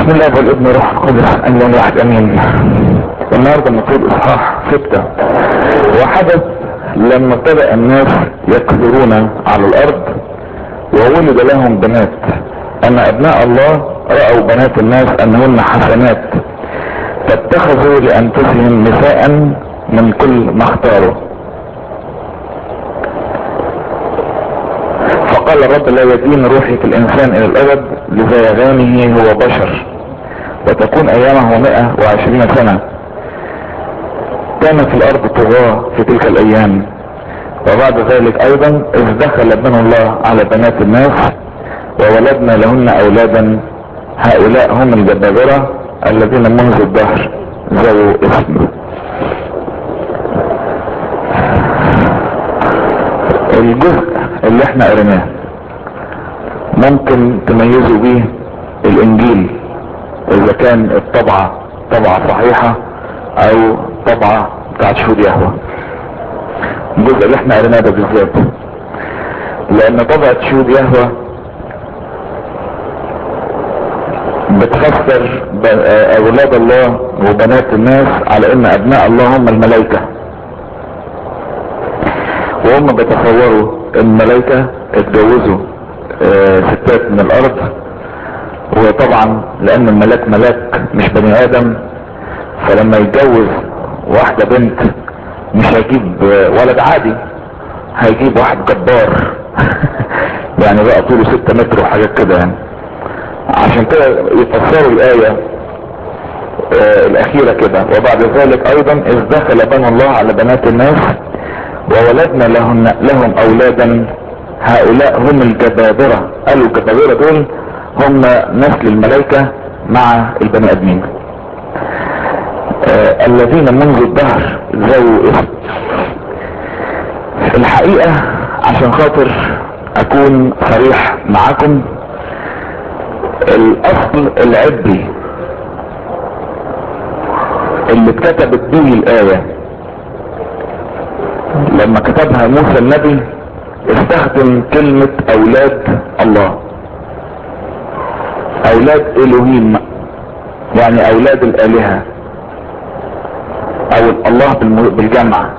بسم الله والابن روح القدس ان لا واحد امين النهارده المفروض اصحاح ستة وحدث لما ابتدأ الناس يكثرون على الارض وولد لهم بنات ان ابناء الله رأوا بنات الناس انهن حسنات فاتخذوا لانفسهم نساء من كل ما اختاروا فقال الرب لا يدين روحي في الانسان الى الابد لزيغانه هو بشر وتكون ايامه مئة وعشرين سنة كان في الارض طغاة في تلك الايام وبعد ذلك ايضا اذ دخل ابن الله على بنات الناس وولدنا لهن اولادا هؤلاء هم الجبابرة الذين منذ الدهر ذو اسم الجزء اللي احنا قريناه ممكن تميزوا بيه الانجيل اذا كان الطبعة طبعة صحيحة او طبعة بتاعت شهود يهوى الجزء اللي احنا قريناه ده بالذات لان طبعة شهود يهوى بتفسر اولاد الله وبنات الناس على ان ابناء الله هم الملائكة وهم بيتصوروا الملائكة اتجوزوا اه ستات من الارض وطبعا لان الملاك ملاك مش بني ادم فلما يتجوز واحدة بنت مش هيجيب ولد عادي هيجيب واحد جبار يعني بقى طوله ستة متر وحاجات كده يعني عشان كده يفسروا الآية اه الاخيرة كده وبعد ذلك ايضا اذ دخل بنو الله على بنات الناس وولدنا لهن لهم اولادا هؤلاء هم الجبابرة قالوا الجبابرة دول هم نسل الملائكة مع البني ادمين آه الذين منذ الدهر ذو اسم الحقيقة عشان خاطر اكون صريح معاكم الاصل العبري اللي اتكتبت به الايه لما كتبها موسى النبي استخدم كلمة اولاد الله اولاد الوهيم يعني اولاد الالهة او الله بالجمع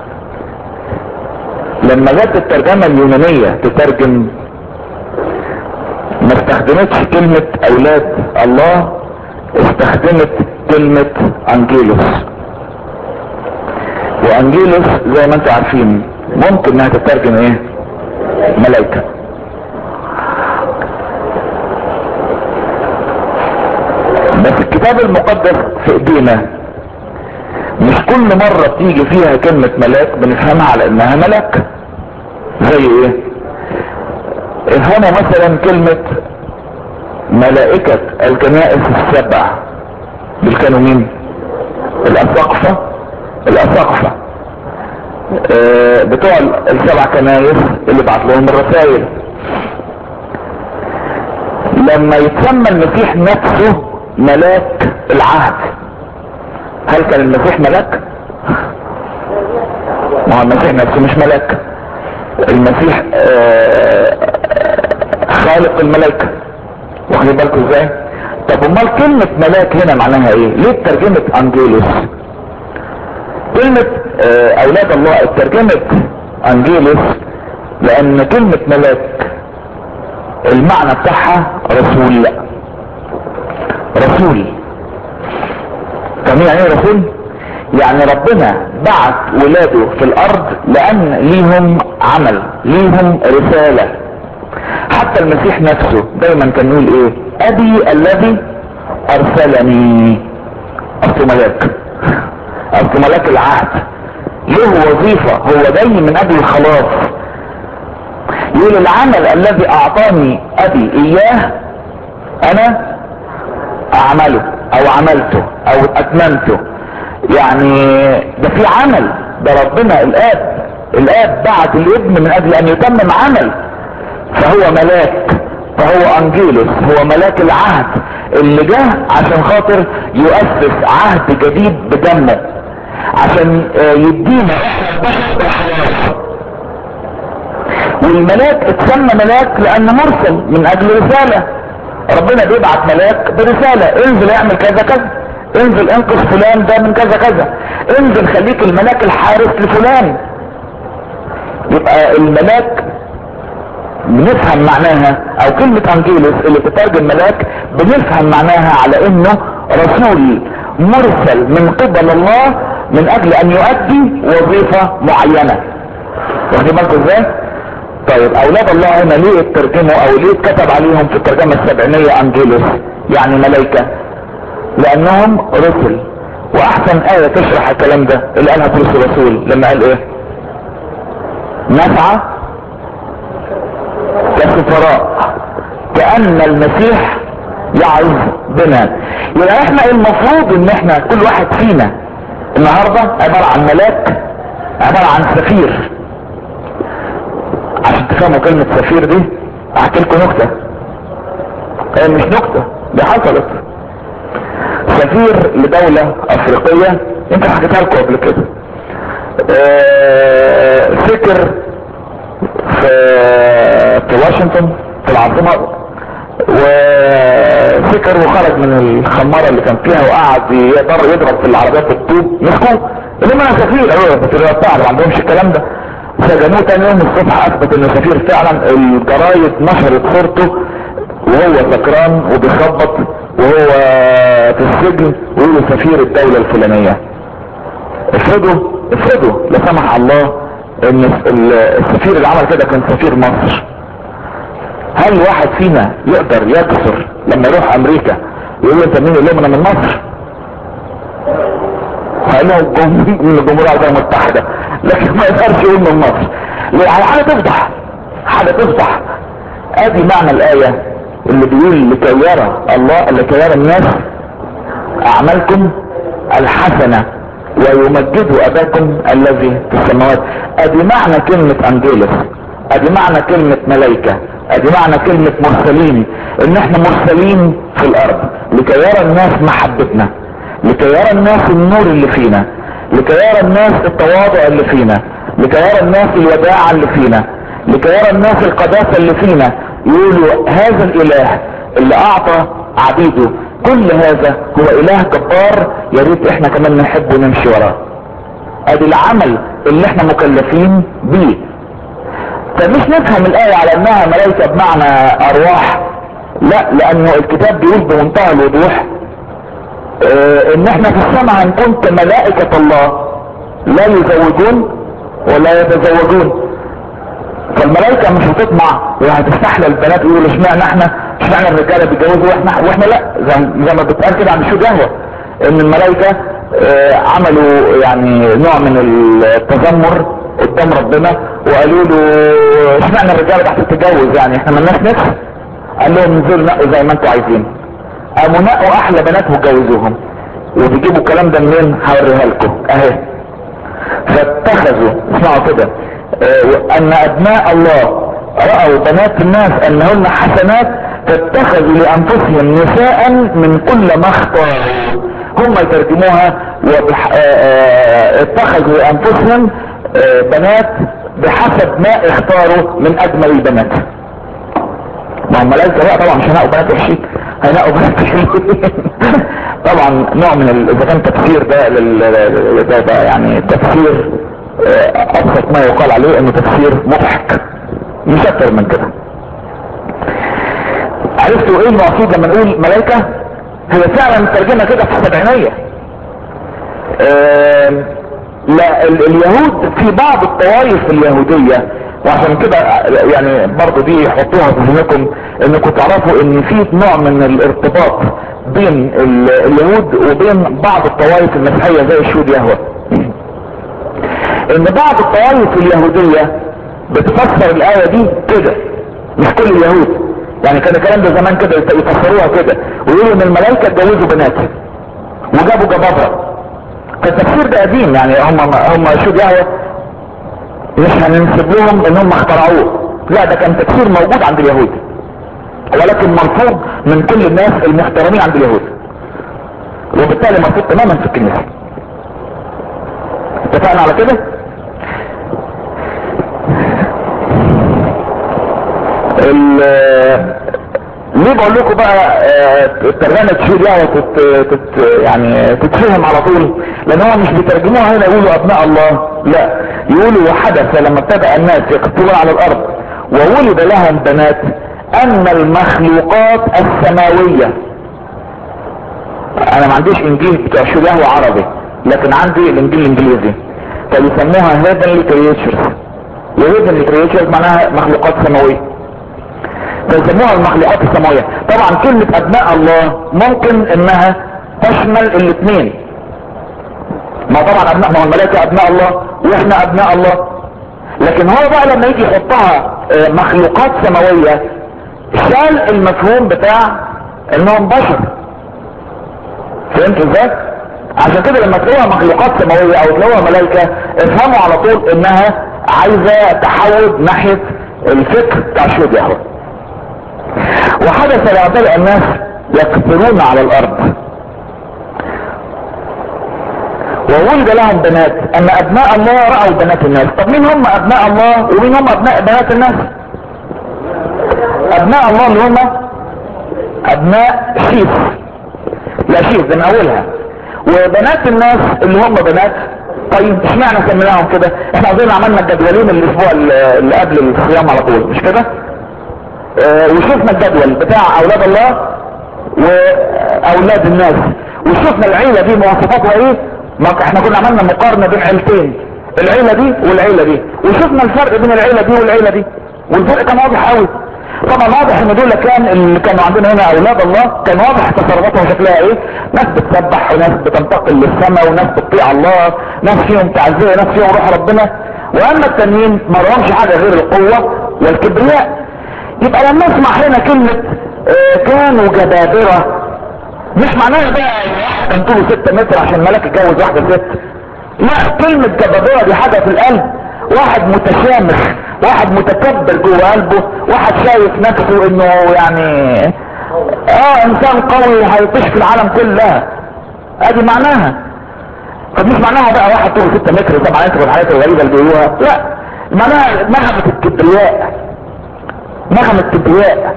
لما جت الترجمة اليونانية تترجم ما استخدمتش كلمة اولاد الله استخدمت كلمة انجيلوس وانجيلوس زي ما انتم عارفين ممكن انها تترجم ايه ملائكة بس الكتاب المقدس في ايدينا مش كل مرة بتيجي فيها كلمة ملاك بنفهمها على انها ملك زي ايه افهموا مثلا كلمة ملائكة الكنائس السبع دول كانوا مين الاساقفة الاساقفة اه بتوع السبع كنايس اللي بعت لهم الرسائل لما يتسمى المسيح نفسه ملاك العهد هل كان المسيح ملاك ما هو المسيح نفسه مش ملاك المسيح اه خالق الملائكة واخدين بالكم ازاي طب امال كلمة ملاك هنا معناها ايه ليه ترجمة انجيلوس كلمة اه اولاد الله ترجمة انجيلوس لان كلمة ملاك المعنى بتاعها رسول رسول فاهمين يعني ايه رسول يعني ربنا بعت ولاده في الارض لان ليهم عمل ليهم رسالة حتى المسيح نفسه دايما كان يقول ايه ابي الذي ارسلني اصل ملاك اصل ملاك العهد له وظيفة هو جاي من اجل الخلاص يقول العمل الذي اعطاني ابي اياه انا اعمله او عملته او اتممته يعني ده في عمل ده ربنا الاب الاب بعت الابن من اجل ان يتمم عمل فهو ملاك فهو انجيلوس هو ملاك العهد اللي جه عشان خاطر يؤسس عهد جديد بدمه عشان يدينا والملاك اتسمى ملاك لانه مرسل من اجل رسالة ربنا بيبعت ملاك برسالة انزل اعمل كذا كذا انزل انقذ فلان ده من كذا كذا انزل خليك الملاك الحارس لفلان يبقى الملاك بنفهم معناها او كلمة انجيلوس اللي تترجم ملاك بنفهم معناها على انه رسول مرسل من قبل الله من اجل ان يؤدي وظيفة معينة واخدين بالكم ازاي طيب اولاد الله هنا ليه اترجموا او ليه اتكتب عليهم في الترجمة السبعينية انجيلوس يعني ملايكة لانهم رسل واحسن اية تشرح الكلام ده اللي قالها بولس الرسول لما قال ايه نسعى كسفراء كأن المسيح يعظ بنا يبقى احنا المفروض ان احنا كل واحد فينا النهاردة عبارة عن ملاك عبارة عن سفير عشان تفهموا كلمة سفير دي احكي لكم نكتة هي مش نكتة دي حصلت سفير لدولة افريقية انت حكيتها لكم قبل كده اه فكر في في واشنطن في العاصمة وفكر وخرج من الخمارة اللي كان فيها وقعد يقدر يضرب في العربيات بالطوب مسكوه اللي ما سفير ايوه سفير بتاع ما عندهمش الكلام ده سجنوه تاني يوم الصبح اثبت انه سفير فعلا الجرايد نشرت صورته وهو سكران وبيخبط وهو في السجن ويقولوا سفير الدولة الفلانية افرضوا افرضوا لا سمح الله ان السفير اللي عمل كده كان سفير مصر هل واحد فينا يقدر يكسر لما يروح امريكا يقول له انت مين يقول لهم انا من مصر فانه من الجمهورية العربية المتحدة لكن ما يقدرش يقول من مصر ليه حاجة تفضح حاجة تفضح ادي معنى الاية اللي بيقول لكي يرى الله لكي يرى الناس اعمالكم الحسنة ويمجدوا اباكم الذي في السماوات ادي معنى كلمة انجيلس ادي معنى كلمة ملايكة ادي معنى كلمة مرسلين ان احنا مرسلين في الارض لكي يرى الناس محبتنا لكي يرى الناس النور اللي فينا لكي يرى الناس التواضع اللي فينا لكي يرى الناس الوداعة اللي فينا لكي يرى الناس القداسة اللي فينا يقولوا هذا الاله اللي اعطى عبيده كل هذا هو اله جبار يا ريت احنا كمان نحب ونمشي وراه ادي العمل اللي احنا مكلفين بيه فمش نفهم الايه على انها ملائكه بمعنى ارواح لا لانه الكتاب بيقول بمنتهى الوضوح اه ان احنا في السماء هنكون كملائكه الله لا يزوجون ولا يتزوجون فالملائكه مش هتطمع وهتستحلى البنات يقولوا اشمعنى احنا اشمعنى الرجاله بيتجوزوا واحنا واحنا لا زي, زي ما بتقال كده عند شو قهوه ان الملائكه اه عملوا يعني نوع من التذمر قدام ربنا وقالوا له اشمعنى الرجاله تحت تتجوز يعني احنا مالناش نفس قال لهم انزلوا نقوا زي ما انتوا عايزين قاموا نقوا احلى بنات وجوزوهم وبيجيبوا الكلام ده منين هوريها لكم اهي فاتخذوا اسمعوا كده اه ان ابناء الله رأوا بنات الناس انهن حسنات فاتخذوا لانفسهم نساء من كل ما اختاروا هم يترجموها وبح... اه اتخذوا لانفسهم اه بنات بحسب ما اختاروا من اجمل البنات ما هم ملائكة بقى طبعا مش هنقوا بنات وحشين هنقوا بنات حلوين طبعا نوع من ال... اذا كان تفسير ده لل... ده, ده يعني تفسير ابسط ما يقال عليه انه تفسير مضحك مش اكتر من كده عرفتوا ايه المقصود لما نقول ملائكة هي فعلا ترجمة كده في السبعينية اه لا ال اليهود في بعض الطوائف اليهودية وعشان كده يعني برضو دي حطوها في ذهنكم انكم تعرفوا ان في نوع من الارتباط بين اليهود وبين بعض الطوائف المسيحية زي الشهود يهوه ان بعض الطوائف اليهودية بتفسر الاية دي كده مش كل اليهود يعني كان الكلام ده زمان كده يفسروها كده ويقولوا ان الملائكة اتجوزوا بنات وجابوا جبابرة فالتفسير ده قديم يعني هم هم شو يهوه مش هننسب لهم ان هم اخترعوه لا ده كان تفسير موجود عند اليهود ولكن مرفوض من كل الناس المحترمين عند اليهود وبالتالي مرفوض تماما في الكنيسة اتفقنا على كده ليه ليه بقول لكم بقى آه، الترجمه تشير لها وتت تت يعني تتفهم على طول لان هو مش بيترجموها هنا يقولوا ابناء الله لا يقولوا وحدث لما ابتدأ الناس يقتلون على الارض وولد لهم بنات ان المخلوقات السماوية انا ما عنديش انجيل بتاع شو عربي لكن عندي الانجيل الانجليزي فبيسموها هيدنلي كريتشرز وهيدنلي كريتشرز معناها مخلوقات سماوية فيسموها المخلوقات السماوية طبعا كلمة ابناء الله ممكن انها تشمل الاثنين ما طبعا ابناء ما هو الملائكة ابناء الله واحنا ابناء الله لكن هو بقى لما يجي يحطها آه، مخلوقات سماوية شال المفهوم بتاع انهم بشر فهمت ازاي عشان كده لما تلاقوها مخلوقات سماوية او تلاقوها ملائكة افهموا على طول انها عايزة تحول ناحية الفكر بتاع شهود يهوه وحدث لأعداء الناس يكثرون على الارض وولد لهم بنات ان ابناء الله رأوا بنات الناس طب مين هم ابناء الله ومين هم ابناء بنات الناس ابناء الله اللي هم ابناء شيف لا شيف ده من اولها وبنات الناس اللي هم بنات طيب اشمعنى سميناهم كده احنا عاوزين عملنا الجدولين الاسبوع اللي قبل الصيام على طول مش كده اه وشفنا الجدول بتاع اولاد الله واولاد الناس وشفنا العيلة دي مواصفاتها ايه ما احنا كنا عملنا مقارنة بين عيلتين العيلة دي والعيلة دي وشفنا الفرق بين العيلة دي والعيلة دي والفرق كان واضح قوي طبعا واضح ان دول كان اللي كانوا عندنا هنا اولاد الله كان واضح تصرفاتهم شكلها ايه ناس بتسبح وناس بتنتقل للسماء وناس بتطيع الله ناس فيهم تعزيه ناس فيهم روح ربنا واما التانيين ما لهمش حاجه غير القوه والكبرياء يبقى لما اسمع هنا كلمه اه كانوا جبابره مش معناها بقى واحد كان طوله 6 متر عشان ملك يتجوز واحده ست لا كلمه جبابره دي حاجه في القلب واحد متشامخ واحد متكبر جوه قلبه واحد شايف نفسه انه يعني اه انسان قوي هيطيش في العالم كلها ادي معناها طب مش معناها بقى واحد طول 6 متر سبعة متر والحاجات الغريبة اللي بيقولوها لا معناها نغمة الكبرياء نغمة الكبرياء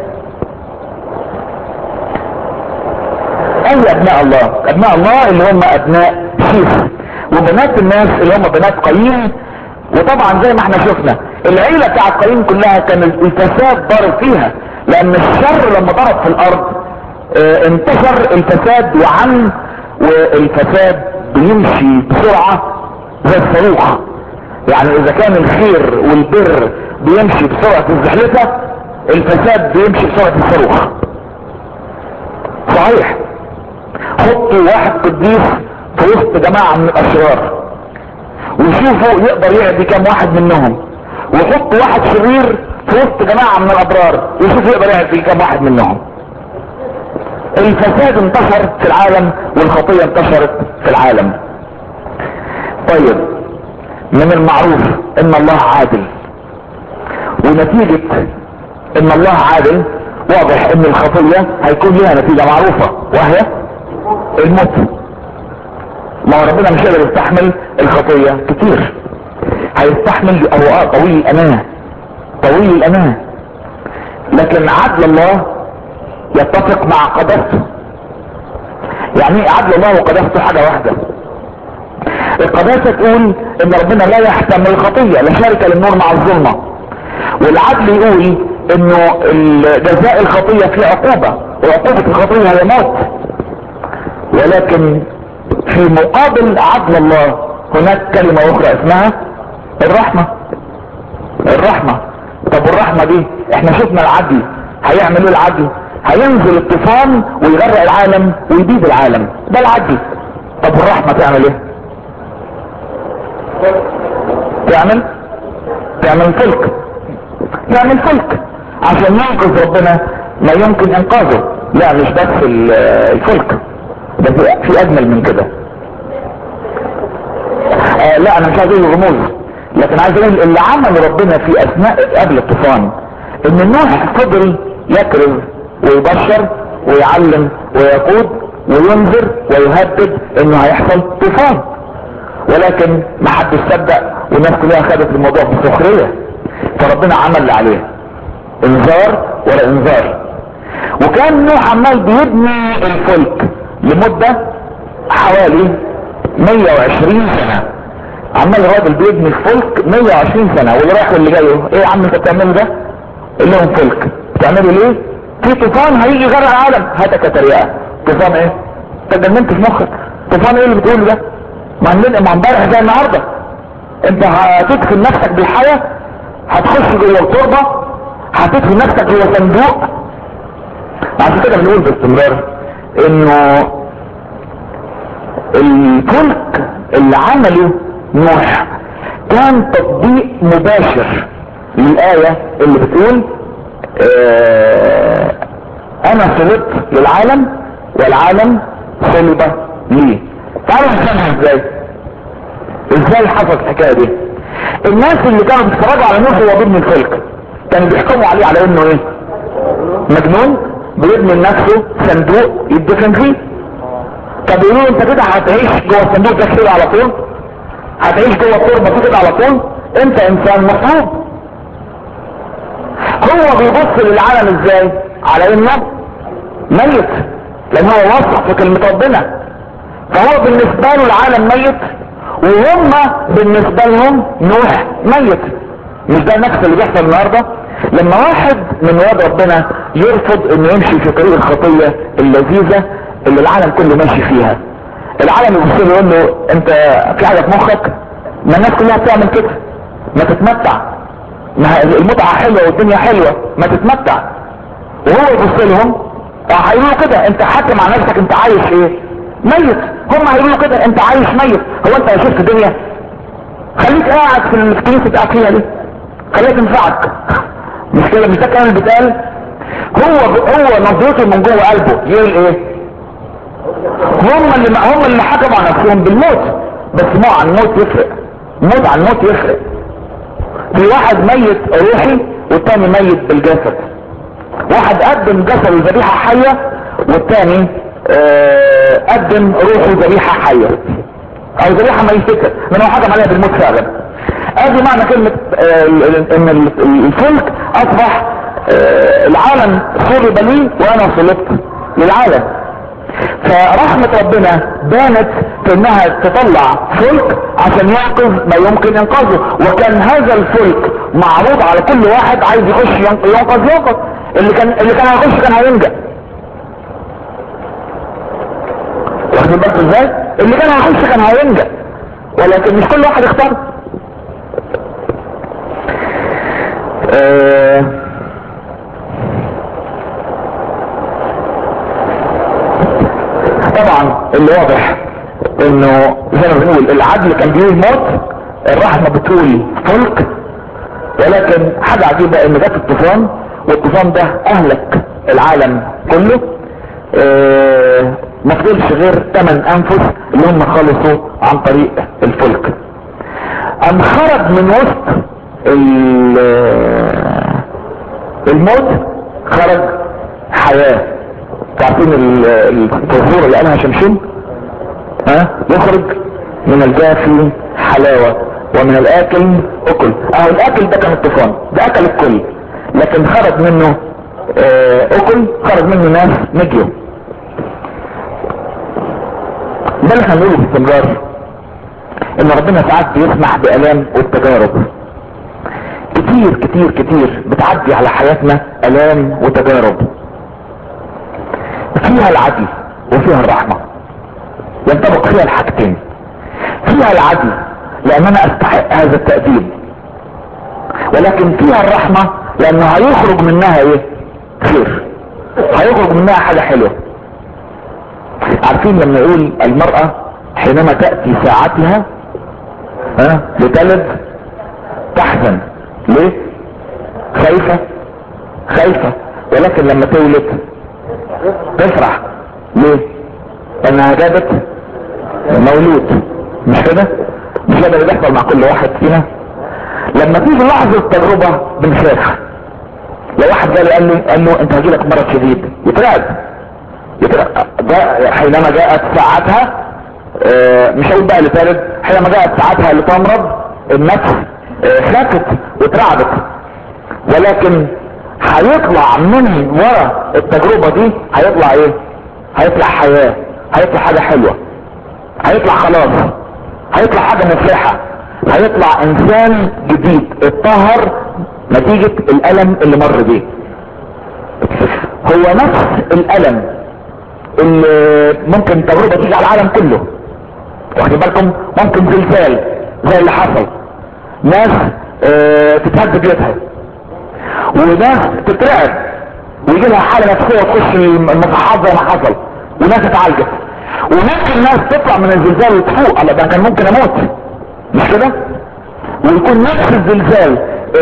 اي ابناء الله ابناء الله اللي هم ابناء شيف وبنات الناس اللي هم بنات قايين وطبعا زي ما احنا شفنا العيلة بتاع قايين كلها كان الفساد ضارب فيها لان الشر لما ضرب في الارض اه انتشر الفساد وعم والفساد بيمشي بسرعة زي الصاروخ يعني اذا كان الخير والبر بيمشي بسرعة الزحلفة الفساد بيمشي بسرعة الصاروخ صحيح حطوا واحد قديس في وسط جماعة من الاشرار وشوفوا يقدر يعدي كام واحد منهم وحطوا واحد شرير في وسط جماعة من الابرار وشوفوا يقدر يعدي كام واحد منهم الفساد انتشر في العالم والخطية انتشرت في العالم طيب من المعروف ان الله عادل ونتيجة ان الله عادل واضح ان الخطية هيكون لها نتيجة معروفة وهي الموت ما هو ربنا مش قادر يستحمل الخطية كتير هيستحمل هو اه طويل الامانة طويل الامانة لكن عدل الله يتفق مع قدسته يعني ايه عدل الله وقدسته حاجة واحدة القداسة تقول ان ربنا لا يحتمل الخطية لا شارك للنور مع الظلمة والعدل يقول انه جزاء الخطية في عقوبة وعقوبة الخطية هي موت ولكن في مقابل عدل الله هناك كلمة اخرى اسمها الرحمة الرحمة طب الرحمة دي احنا شفنا العدل هيعمل ايه العدل هينزل الطوفان ويغرق العالم ويبيد العالم ده العدل طب الرحمة تعمل ايه تعمل تعمل فلك تعمل فلك عشان ينقذ ربنا ما يمكن انقاذه لا مش بس الفلك ده في اجمل من كده آه لا انا مش عايز اقول رموز لكن عايز اقول اللي عمل ربنا في اثناء قبل الطوفان ان نوح فضل يكرز ويبشر ويعلم ويقود وينذر ويهدد انه هيحصل طوفان ولكن ما حدش صدق والناس كلها خدت الموضوع بسخرية فربنا عمل اللي عليه انذار ولا انذار وكان نوح عمال بيبني الفلك لمدة حوالي 120 سنة عمال الراجل بيبني الفلك 120 سنة واللي رايح واللي جاي ايه يا عم انت بتعمله ده؟ قال لهم فلك بتعملوا ليه؟ في طوفان هيجي غير العالم هاتك تريقة طوفان ايه؟ انت جننت في مخك طوفان ايه اللي بتقوله ده؟ ما عندنا ما امبارح زي النهارده انت هتدفن نفسك بالحياة هتخش جوه التربة هتدفن نفسك جوه صندوق عشان كده بنقول باستمرار انه الفلك اللي عمله نوح كان تطبيق مباشر للآية اللي بتقول اه انا صلبت للعالم والعالم صلب لي تعالوا نفهمها ازاي ازاي حصلت الحكايه دي الناس اللي كانوا بيتفرجوا على نوح وهو بيبني الفلك كانوا بيحكموا عليه على انه ايه مجنون بيبني لنفسه صندوق يدفن فيه طب يقولوا انت كده هتعيش جوه الصندوق ده كده على طول هتعيش جوه التربه دي كده على طول انت انسان مصلوب هو بيبص للعالم ازاي على انه ميت لان هو واثق في كلمه ربنا فهو بالنسبه له العالم ميت وهم بالنسبه لهم نوح ميت مش ده نفس اللي بيحصل النهارده لما واحد من ولاد ربنا يرفض انه يمشي في طريق الخطيه اللذيذه اللي العالم كله ماشي فيها العالم يبص له يقول له انت في حاجه في مخك ما الناس كلها بتعمل كده ما تتمتع ما المتعه حلوه والدنيا حلوه ما تتمتع وهو يبص لهم هيقولوا كده انت حاكم على نفسك انت عايش ايه ميت هم هيقولوا كده انت عايش ميت هو انت شفت الدنيا خليك قاعد في الكنيسه بتاعك فيها دي خليها تنفعك مش كده مش ده الكلام اللي بيتقال هو هو نظرته من جوه قلبه يقول ايه هم اللي هم اللي حكموا على نفسهم بالموت بس ما عن الموت يفرق موت عن الموت يفرق في واحد ميت روحي والتاني ميت بالجسد واحد قدم جسده ذبيحه حيه والتاني آه قدم روحه ذبيحه حيه او ذبيحه ميته من هو حكم عليها بالموت فعلا ادي معنى كلمه آه ان الفلك اصبح آه العالم صلب لي وانا صلبت للعالم فرحمة ربنا بانت في انها تطلع فلك عشان ينقذ ما يمكن انقاذه وكان هذا الفلك معروض على كل واحد عايز يخش ينقذ ينقذ اللي كان اللي كان هيخش كان هينجح واخدين بالكم ازاي اللي كان هيخش كان هينجح ولكن مش كل واحد اختار آه طبعا اللي واضح انه زي ما بنقول العدل كان بيقول موت الرحمه بتقول فلك ولكن حاجه عجيبه ان جت الطوفان والطوفان ده اهلك العالم كله اه ما فضلش غير 8 انفس اللي هم خلصوا عن طريق الفلك ام خرج من وسط الموت خرج حياه تعرفين الطهور اللي قالها شمشون ها يخرج من الجافي حلاوة ومن الاكل اكل اهو الاكل ده كان الطوفان ده اكل الكل لكن خرج منه اه اكل خرج منه ناس نجيوا ده اللي هنقوله باستمرار ان ربنا ساعات بيسمح بالام والتجارب كتير كتير كتير بتعدي على حياتنا الام وتجارب فيها العدل وفيها الرحمة ينطبق فيها الحاجتين فيها العدل لان انا استحق هذا التأديب ولكن فيها الرحمة لانه هيخرج منها ايه خير هيخرج منها حاجة حلوة عارفين لما يقول المرأة حينما تأتي ساعتها ها لتلد تحزن ليه خايفة خايفة ولكن لما تولد تفرح ليه لانها جابت مولود مش كده مش كده اللي بيحصل مع كل واحد فينا لما تيجي لحظة تجربة بنخاف لو واحد جالي قال لي قال له انت هيجيلك مرض شديد يترعب يترعب ده حينما جاءت ساعتها اه مش هقول بقى لثالث حينما جاءت ساعتها لتمرض النفس اه خافت واترعبت ولكن هيطلع من ورا التجربة دي هيطلع ايه هيطلع حياة هيطلع حاجة حلوة هيطلع خلاص هيطلع حاجة مفرحة هيطلع انسان جديد اتطهر نتيجة الالم اللي مر بيه هو نفس الالم اللي ممكن تجربة تيجي على العالم كله واخدين بالكم ممكن زلزال زي اللي حصل ناس اه تتهد بيوتها وناس تترعب ويجي لها حالة نفسية تخش المصحات زي ما حصل وناس اتعالجت وممكن ناس تطلع من الزلزال وتفوق على ده كان ممكن اموت مش كده ويكون نفس الزلزال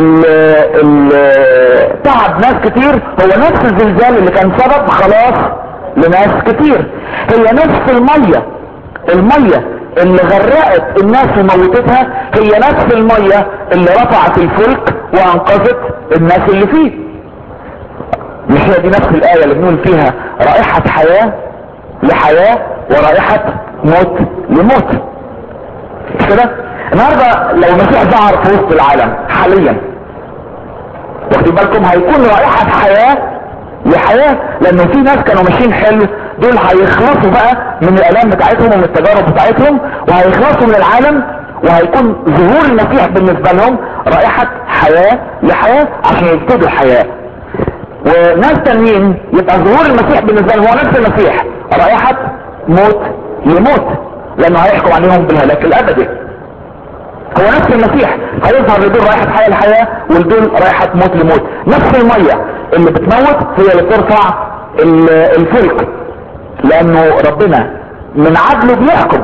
اللي تعب ناس كتير هو نفس الزلزال اللي كان سبب خلاص لناس كتير هي نفس المية المية اللي غرقت الناس وموتتها هي نفس المية اللي رفعت الفلك وانقذت الناس اللي فيه مش هي دي نفس الآية اللي بنقول فيها رائحة حياة لحياة ورائحة موت لموت مش كده النهاردة لو المسيح ظهر في وسط العالم حاليا واخدين بالكم هيكون رائحة حياة لحياة لانه في ناس كانوا ماشيين حلو دول هيخلصوا بقى من الالام بتاعتهم ومن التجارب بتاعتهم وهيخلصوا من العالم وهيكون ظهور المسيح بالنسبة لهم رائحة حياة لحياة عشان يبتدوا الحياة وناس تانيين يبقى ظهور المسيح بالنسبة لهم هو نفس المسيح رائحة موت لموت لانه هيحكم عليهم بالهلاك الابدي هو نفس المسيح هيظهر لدول رائحة حياة لحياة ولدول رائحة موت لموت نفس المية اللي بتموت هي اللي بترفع الفلك لانه ربنا من عدله بيحكم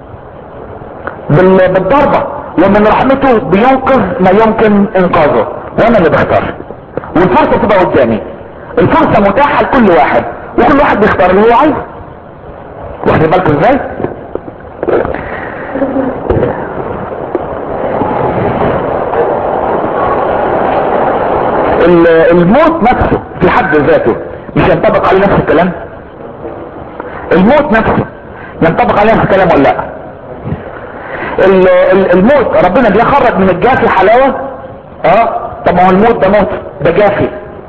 بالضربة ومن رحمته بينقذ ما يمكن انقاذه وانا اللي بختار والفرصة تبقى قدامي الفرصة متاحة لكل واحد وكل واحد بيختار اللي هو عايزه واخدين بالكم ازاي الموت نفسه في حد ذاته مش ينطبق عليه نفس الكلام الموت نفسه ينطبق عليه نفس الكلام ولا لا الموت ربنا بيخرج من الجافي حلاوة اه طب ما هو الموت ده موت ده جافي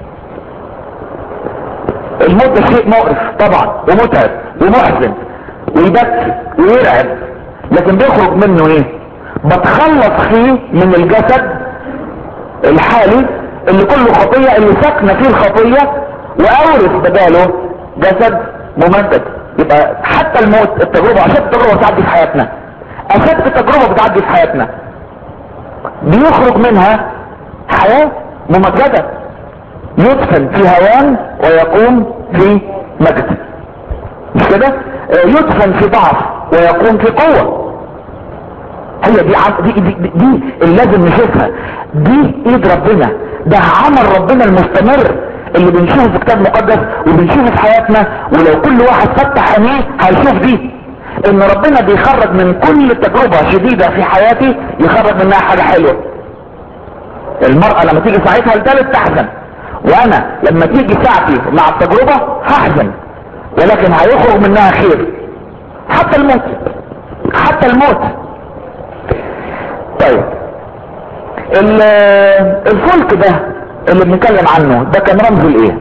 الموت ده شيء مقرف طبعا ومتعب ومحزن ويبكي ويرعب لكن بيخرج منه ايه بتخلص فيه من الجسد الحالي اللي كله خطية اللي ساكنة فيه الخطية واورث بداله جسد ممدد يبقى حتى الموت التجربة اشد تجربة بتعدي في حياتنا اشد تجربة بتعدي في حياتنا بيخرج منها حياة ممجدة يدفن في هوان ويقوم في مجد مش كده يدفن في ضعف ويقوم في قوة هي دي, عم... دي, دي, دي, دي اللي لازم نشوفها دي ايد ربنا ده عمل ربنا المستمر اللي بنشوفه في كتاب مقدس وبنشوفه في حياتنا ولو كل واحد فتح عينيه هيشوف دي ان ربنا بيخرج من كل تجربة شديدة في حياتي يخرج منها حاجة حلوة المرأة لما تيجي ساعتها لتالت تحزن وانا لما تيجي ساعتي مع التجربة هحزن ولكن هيخرج منها خير حتى الموت حتى الموت طيب الفلك ده اللي بنتكلم عنه ده كان رمز لايه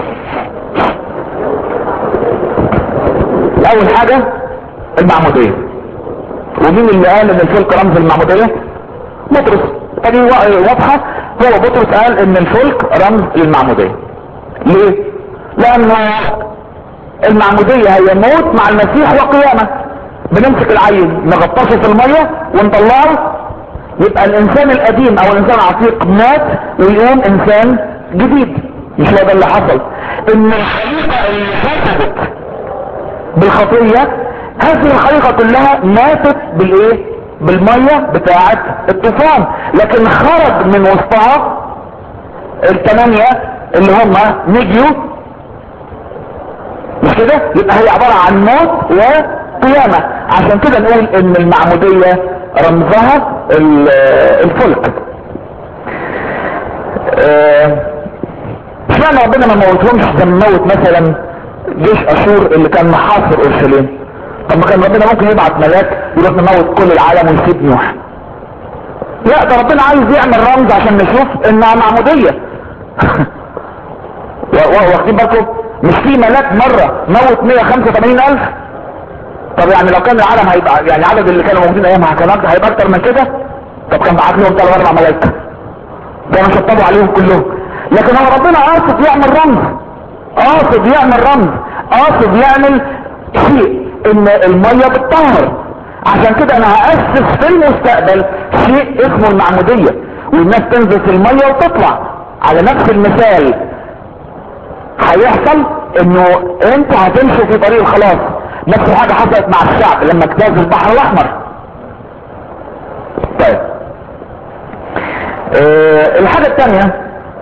اول حاجة المعمودية ومين اللي قال ان الفلك رمز المعمودية بطرس ادي واضحة هو بطرس قال ان الفلك رمز للمعمودية ليه لانه المعمودية هي موت مع المسيح وقيامة بنمسك العين نغطسه في المية ونطلعه يبقى الانسان القديم او الانسان العتيق مات ويقوم انسان جديد مش هو ده اللي حصل ان الخليقة اللي فسدت بالخطية هذه الخليقة كلها ماتت بالايه بالمية بتاعة الطوفان لكن خرج من وسطها الثمانية اللي هم نجيوا مش كده يبقى هي عبارة عن موت وقيامة عشان كده نقول ان المعمودية رمزها الفلك اشمعنى اه ربنا ما موتهمش زي ما موت مثلا جيش اشور اللي كان محاصر اورشليم طب ما كان ربنا ممكن يبعت ملاك يروح مموت كل العالم ويسيب نوح لا ده ربنا عايز يعمل رمز عشان نشوف انها معمودية واخدين بالكم مش في ملاك مرة موت 185 الف طب يعني لو كان العالم هيبقى يعني عدد اللي كانوا موجودين ايامها كان أكتر- هيبقى اكتر من كده طب كان بعت لهم ثلاث اربع ملائكه كانوا شطبوا عليهم كلهم لكن هو ربنا قاصد يعمل رمز قاصد يعمل رمز قاصد يعمل شيء ان الميه بتطهر عشان كده انا هاسس في المستقبل شيء اسمه المعموديه والناس تنزل في الميه وتطلع على نفس المثال هيحصل انه انت هتمشي في طريق الخلاص نفس الحاجه حصلت مع الشعب لما اجتاز البحر الاحمر طيب اه الحاجه الثانيه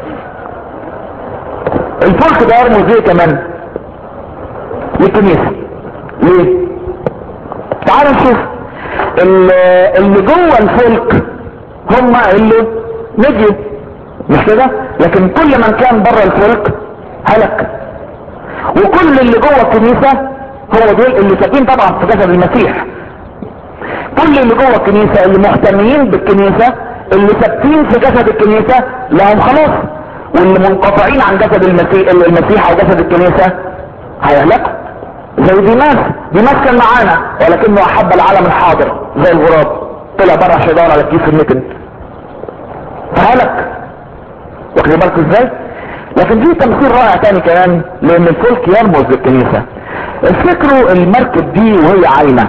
الفلك ده يرمز ايه كمان للكنيسه ليه تعالوا نشوف ال- اللي جوه الفلك هم اللي نجوا مش كده لكن كل من كان بره الفلك هلك وكل اللي جوه الكنيسه هو دول اللي ساكنين طبعا في جسد المسيح كل اللي جوه الكنيسه اللي مهتمين بالكنيسه اللي ثابتين في جسد الكنيسه لهم خلاص واللي منقطعين عن جسد المسيح المسيح او جسد الكنيسه هيهلكوا زي ديماس ديماس كان معانا ولكنه احب العالم الحاضر زي الغراب طلع بره حجار على كيس النتن فهلك واخدين بالكم ازاي لكن في تمثيل رائع تاني كمان لان الفلك يرمز للكنيسه افتكروا المركب دي وهي عايمه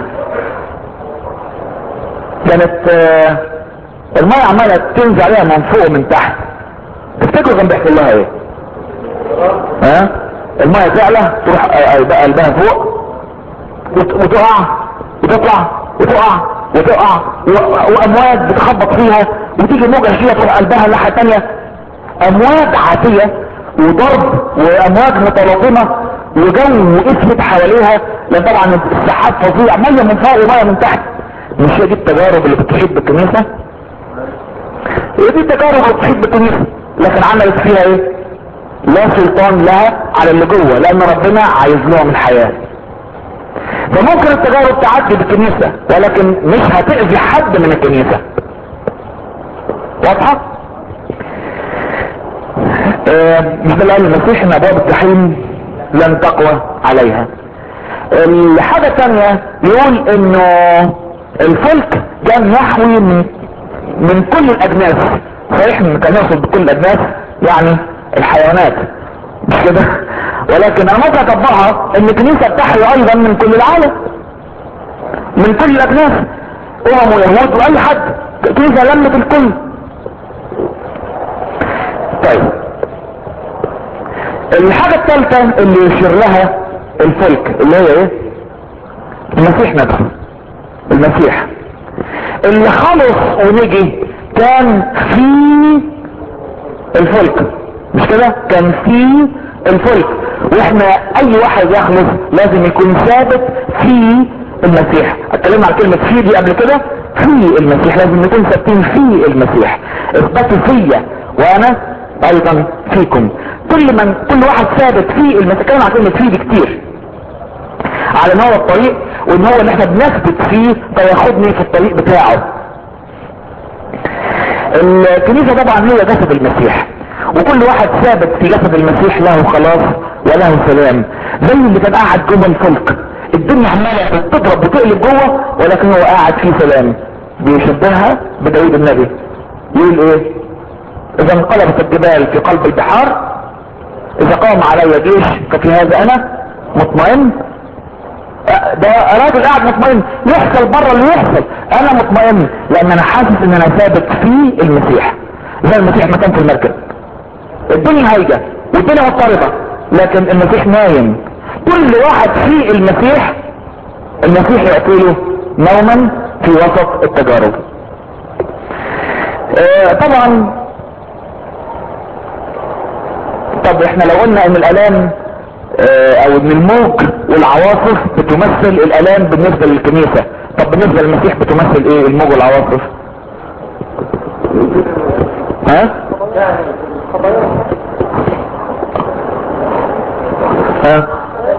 كانت آه، الميه عماله تنزل عليها من فوق ومن تحت تفتكروا كان بيحصل لها ايه ها الميه تعلى تروح آه، يبقى قلبها فوق وت- وتقع وتطلع وتقع وتقع و- وامواج بتخبط فيها وتيجي موجه شديده تروح قلبها الناحيه الثانيه امواج عاتيه وضرب وامواج متلاطمه وجو اسود حواليها لان طبعا السحاب فظيع ميه من فوق وميه من تحت مش هي دي التجارب اللي بتحيط بالكنيسه هي دي التجارب اللي بتحيط بالكنيسه لكن عملت فيها ايه لا سلطان لها على اللي جوه لان ربنا عايز لهم الحياه فممكن التجارب تعدي بالكنيسه ولكن مش هتاذي حد من الكنيسه واضحه آه، مش ده اللي قال المسيح ان ابواب الجحيم لن تقوى عليها الحاجة الثانية يقول انه الفلك كان يحوي من من كل الاجناس صحيح ان كان يقصد بكل الاجناس يعني الحيوانات مش كده ولكن انا ممكن اطبقها ان الكنيسة بتحوي ايضا من كل العالم من كل الاجناس امم ويهود واي حد الكنيسة لمت الكل طيب الحاجة الثالثة اللي يشير لها الفلك اللي هي ايه المسيح نفسه المسيح اللي خلص ونجي كان في الفلك مش كده كان في الفلك واحنا اي واحد يخلص لازم يكون ثابت في المسيح اتكلمنا على كلمة في دي قبل كده في المسيح لازم نكون ثابتين في المسيح اثبتوا فيا وانا ايضا فيكم كل من كل واحد ثابت في المسيح اتكلم على كلمة في دي كتير على ان هو الطريق وان هو اللي احنا بنثبت فيه فياخدني في الطريق بتاعه الكنيسة طبعا هي جسد المسيح وكل واحد ثابت في جسد المسيح له خلاص وله سلام زي اللي كان قاعد جوه الفلك الدنيا عماله بتضرب وتقلب جوه ولكن هو قاعد فيه سلام بيشبهها بداود النبي يقول ايه اذا انقلبت الجبال في قلب البحار اذا قام علي جيش ففي هذا انا مطمئن ده راجل قاعد مطمئن يحصل بره اللي يحصل انا مطمئن لان انا حاسس ان انا ثابت في المسيح زي المسيح ما كان في المركب الدنيا هايجة والدنيا مضطربة لكن المسيح نايم كل واحد في المسيح المسيح يعطيله نوما في وسط التجارب آه طبعا طب احنا لو قلنا ان الالام اه او ان الموج والعواصف بتمثل الالام بالنسبة للكنيسة طب بالنسبة للمسيح بتمثل ايه الموج والعواصف ها ها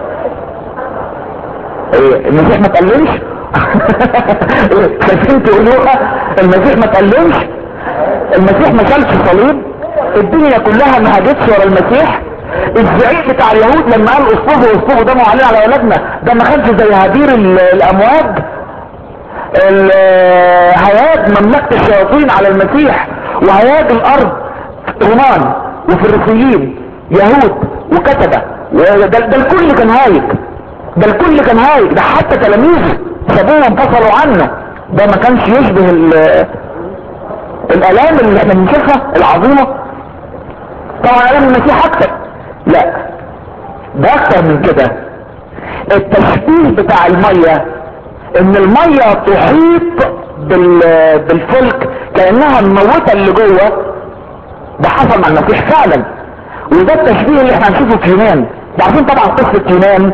ايه المسيح ما تقلمش ايه شايفين تقولوها المسيح ما تقلمش المسيح ما شالش صليب الدنيا كلها ما هاجتش ورا المسيح الزعيم بتاع اليهود لما قال اصلبوا اصلبوا دموا علينا على اولادنا ده ما كانش زي هدير ال- الامواج ال- هياج مملكة الشياطين على المسيح وهياج الارض رومان وفريسيين يهود وكتبة وده ده الكل كان هايج ده الكل كان هايج ده حتى تلاميذه سابوه وانفصلوا عنه ده ما كانش يشبه ال- الالام اللي احنا بنشوفها العظيمة طبعا الام المسيح اكتر لا ده اكتر من كده التشبيه بتاع المية ان المية تحيط بال... بالفلك كأنها مموتة اللي جوه ده حصل مع المسيح فعلا وده التشبيه اللي احنا هنشوفه في يونان ده عارفين طبعا قصة يونان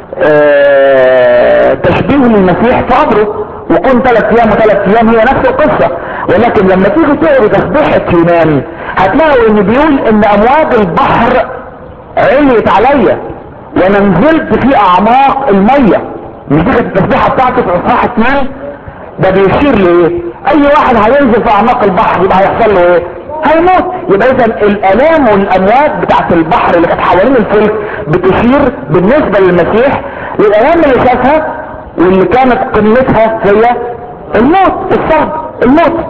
اه... تشبيه للمسيح في قبره وكون ثلاث ايام وثلاث ايام هي نفس القصة ولكن لما تيجي تقري تسبيحة يونان هتلاقوا ان بيقول ان امواج البحر عليت عليا وانا نزلت في اعماق المية مش دي كانت التسبيحة بتاعته في اصحاح اتنين ده بيشير لايه اي واحد هينزل في اعماق البحر يبقى هيحصل له ايه هيموت يبقى اذا الالام والامواج بتاعت البحر اللي كانت حوالين الفلك بتشير بالنسبة للمسيح للالام اللي شافها واللي كانت قمتها هي الموت الصلب الموت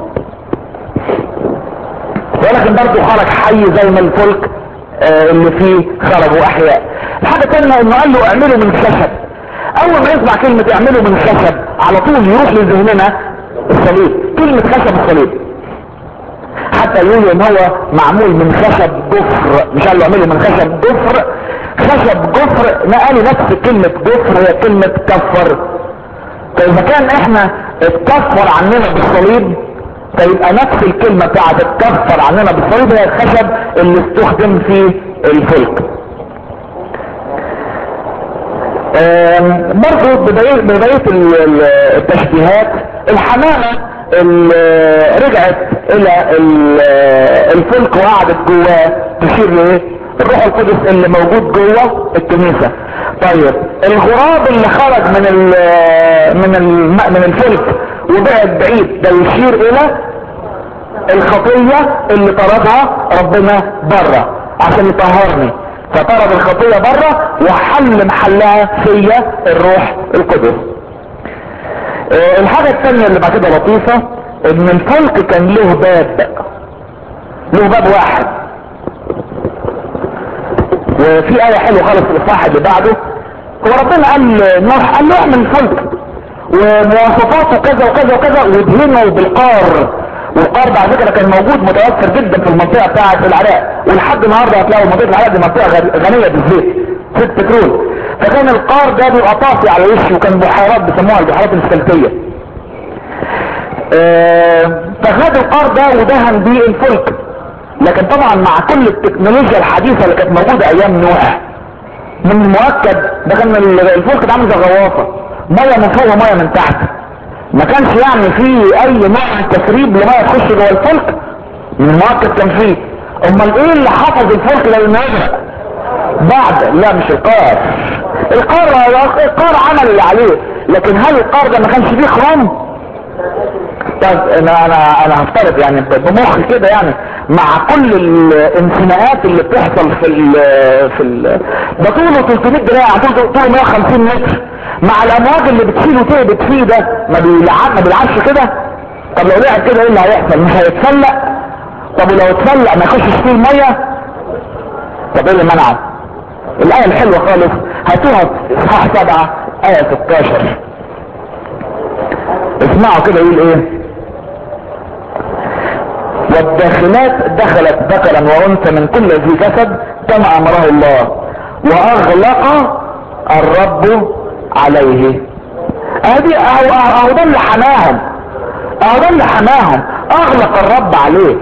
ولكن برضه خرج حي زي ما الفلك آه اللي فيه خرجوا احياء الحاجة الثانية انه قال له اعملوا من خشب اول ما يسمع كلمة اعملوا من خشب على طول يروح لذهننا الصليب كلمة خشب الصليب حتى يقولوا ان هو معمول من خشب جفر مش قال له اعملوا من خشب جفر خشب جفر نقلوا نفس كلمة جفر هي كلمة كفر فاذا كان احنا اتكفر عننا بالصليب فيبقى نفس الكلمة بتاعت اتكفر عننا بالصليب هي الخشب اللي استخدم في الفلك برضو بداية, بداية التشبيهات الحمامة اللي رجعت الى الفلك وقعدت جواه تشير لايه الروح القدس اللي موجود جوه الكنيسة طيب الغراب اللي خرج من ال من ال من الفلك وبعد بعيد ده يشير الى الخطية اللي طردها ربنا بره عشان يطهرني فطرد الخطية بره وحل محلها فيا الروح القدس اه الحاجة الثانية اللي بعد كده لطيفة ان الفلك كان له باب له باب واحد وفي آية حلوة خالص في الإصحاح اللي بعده هو ربنا قال نوح قال له اعمل فلك ومواصفاته كذا وكذا وكذا وادهنه بالقار والقار ده على فكره كان موجود متوفر جدا في المنطقه بتاعه العراق ولحد النهارده هتلاقوا منطقه العراق دي منطقه غنيه بالزيت زيت بترول فكان القار ده بيبقى طافي على وشه وكان بحيرات بيسموها البحيرات السلفيه اه فخد القار ده ودهن بيه الفلك لكن طبعا مع كل التكنولوجيا الحديثه اللي كانت موجوده ايام نوح من المؤكد ده كان الفلك ده عامل زي غواصه ميه من فوق وميه من تحت ما كانش يعني في اي نوع من التسريب لميه تخش جوه الفلك من المؤكد كان فيه امال ايه اللي حفظ الفلك لما يغرق بعد لا مش القار القار القار عمل اللي عليه لكن هل القار ده ما كانش فيه خروم طيب انا انا انا هفترض يعني بمخي كده يعني مع كل الانثناءات اللي بتحصل في ال في ال ده طوله 300 دراع طوله طوله 150 متر مع الامواج اللي بتشيله تهبط فيه ده ما بيلعب ما بيلعبش كده طب لو لعب كده ايه اللي هيحصل مش هيتفلق طب ولو اتفلق ما يخشش فيه الميه طب ايه اللي منعه الايه الحلوه خالص هاتوها في اصحاح 7 ايه 16 اسمعوا كده يقول ايه والداخلات دخلت ذكرا وانثى من كل ذي جسد كما امره الله واغلق الرب عليه ادي اهو اهو ده اللي حماهم اهو ده اللي حماهم اغلق الرب عليه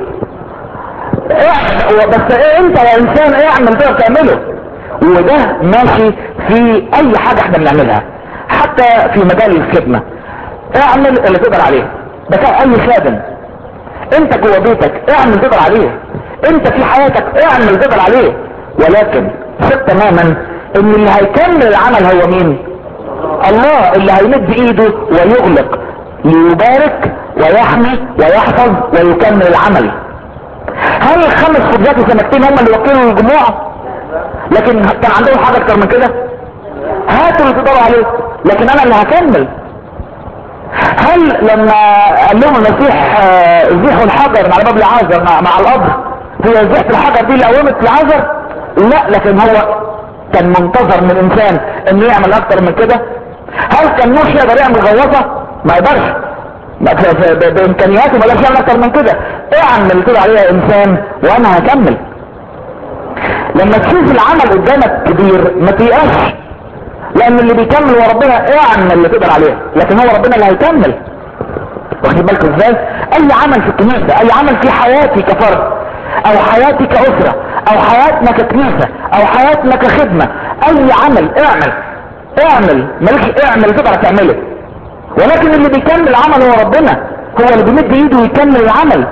بس ايه انت يا انسان اعمل ده تعمله وده ماشي في اي حاجة احنا بنعملها حتى في مجال الخدمة اعمل اللي تقدر عليه ده كان اي خادم انت جوه بيتك اعمل تقدر عليه انت في حياتك اعمل تقدر عليه ولكن ثق تماما ان اللي هيكمل العمل هو مين الله اللي هيمد ايده ويغلق ليبارك ويحمي ويحفظ ويكمل العمل هل الخمس خبزات وسمكتين هم اللي وكلوا الجموع لكن كان عندهم حاجة اكتر من كده هاتوا اللي تقدروا عليه لكن انا اللي هكمل هل لما قال لهم المسيح آه، زيحوا الحجر على باب العازر مع, مع القبر هي زيحة الحجر دي اللي قومت العازر لا لكن هو كان منتظر من الانسان انه يعمل اكتر من كده هل كان نوح يقدر يعمل غواصة ما يقدرش ما- ف- ف- ب- بامكانياته ما يقدرش يعمل اكتر من كده اعمل اللي تقول عليها انسان وانا هكمل لما تشوف العمل قدامك كبير ما تيأسش لان اللي بيكمل هو ربنا اعمل اللي تقدر عليه لكن هو ربنا اللي هيكمل واخدين بالكم ازاي اي عمل في الكنيسة اي عمل في حياتي كفرد او حياتي كاسرة او حياتنا ككنيسة او حياتنا كخدمة اي عمل اعمل اعمل مالكش اعمل اللي تقدر تعمله ولكن اللي بيكمل العمل هو ربنا هو اللي بيمد ايده ويكمل العمل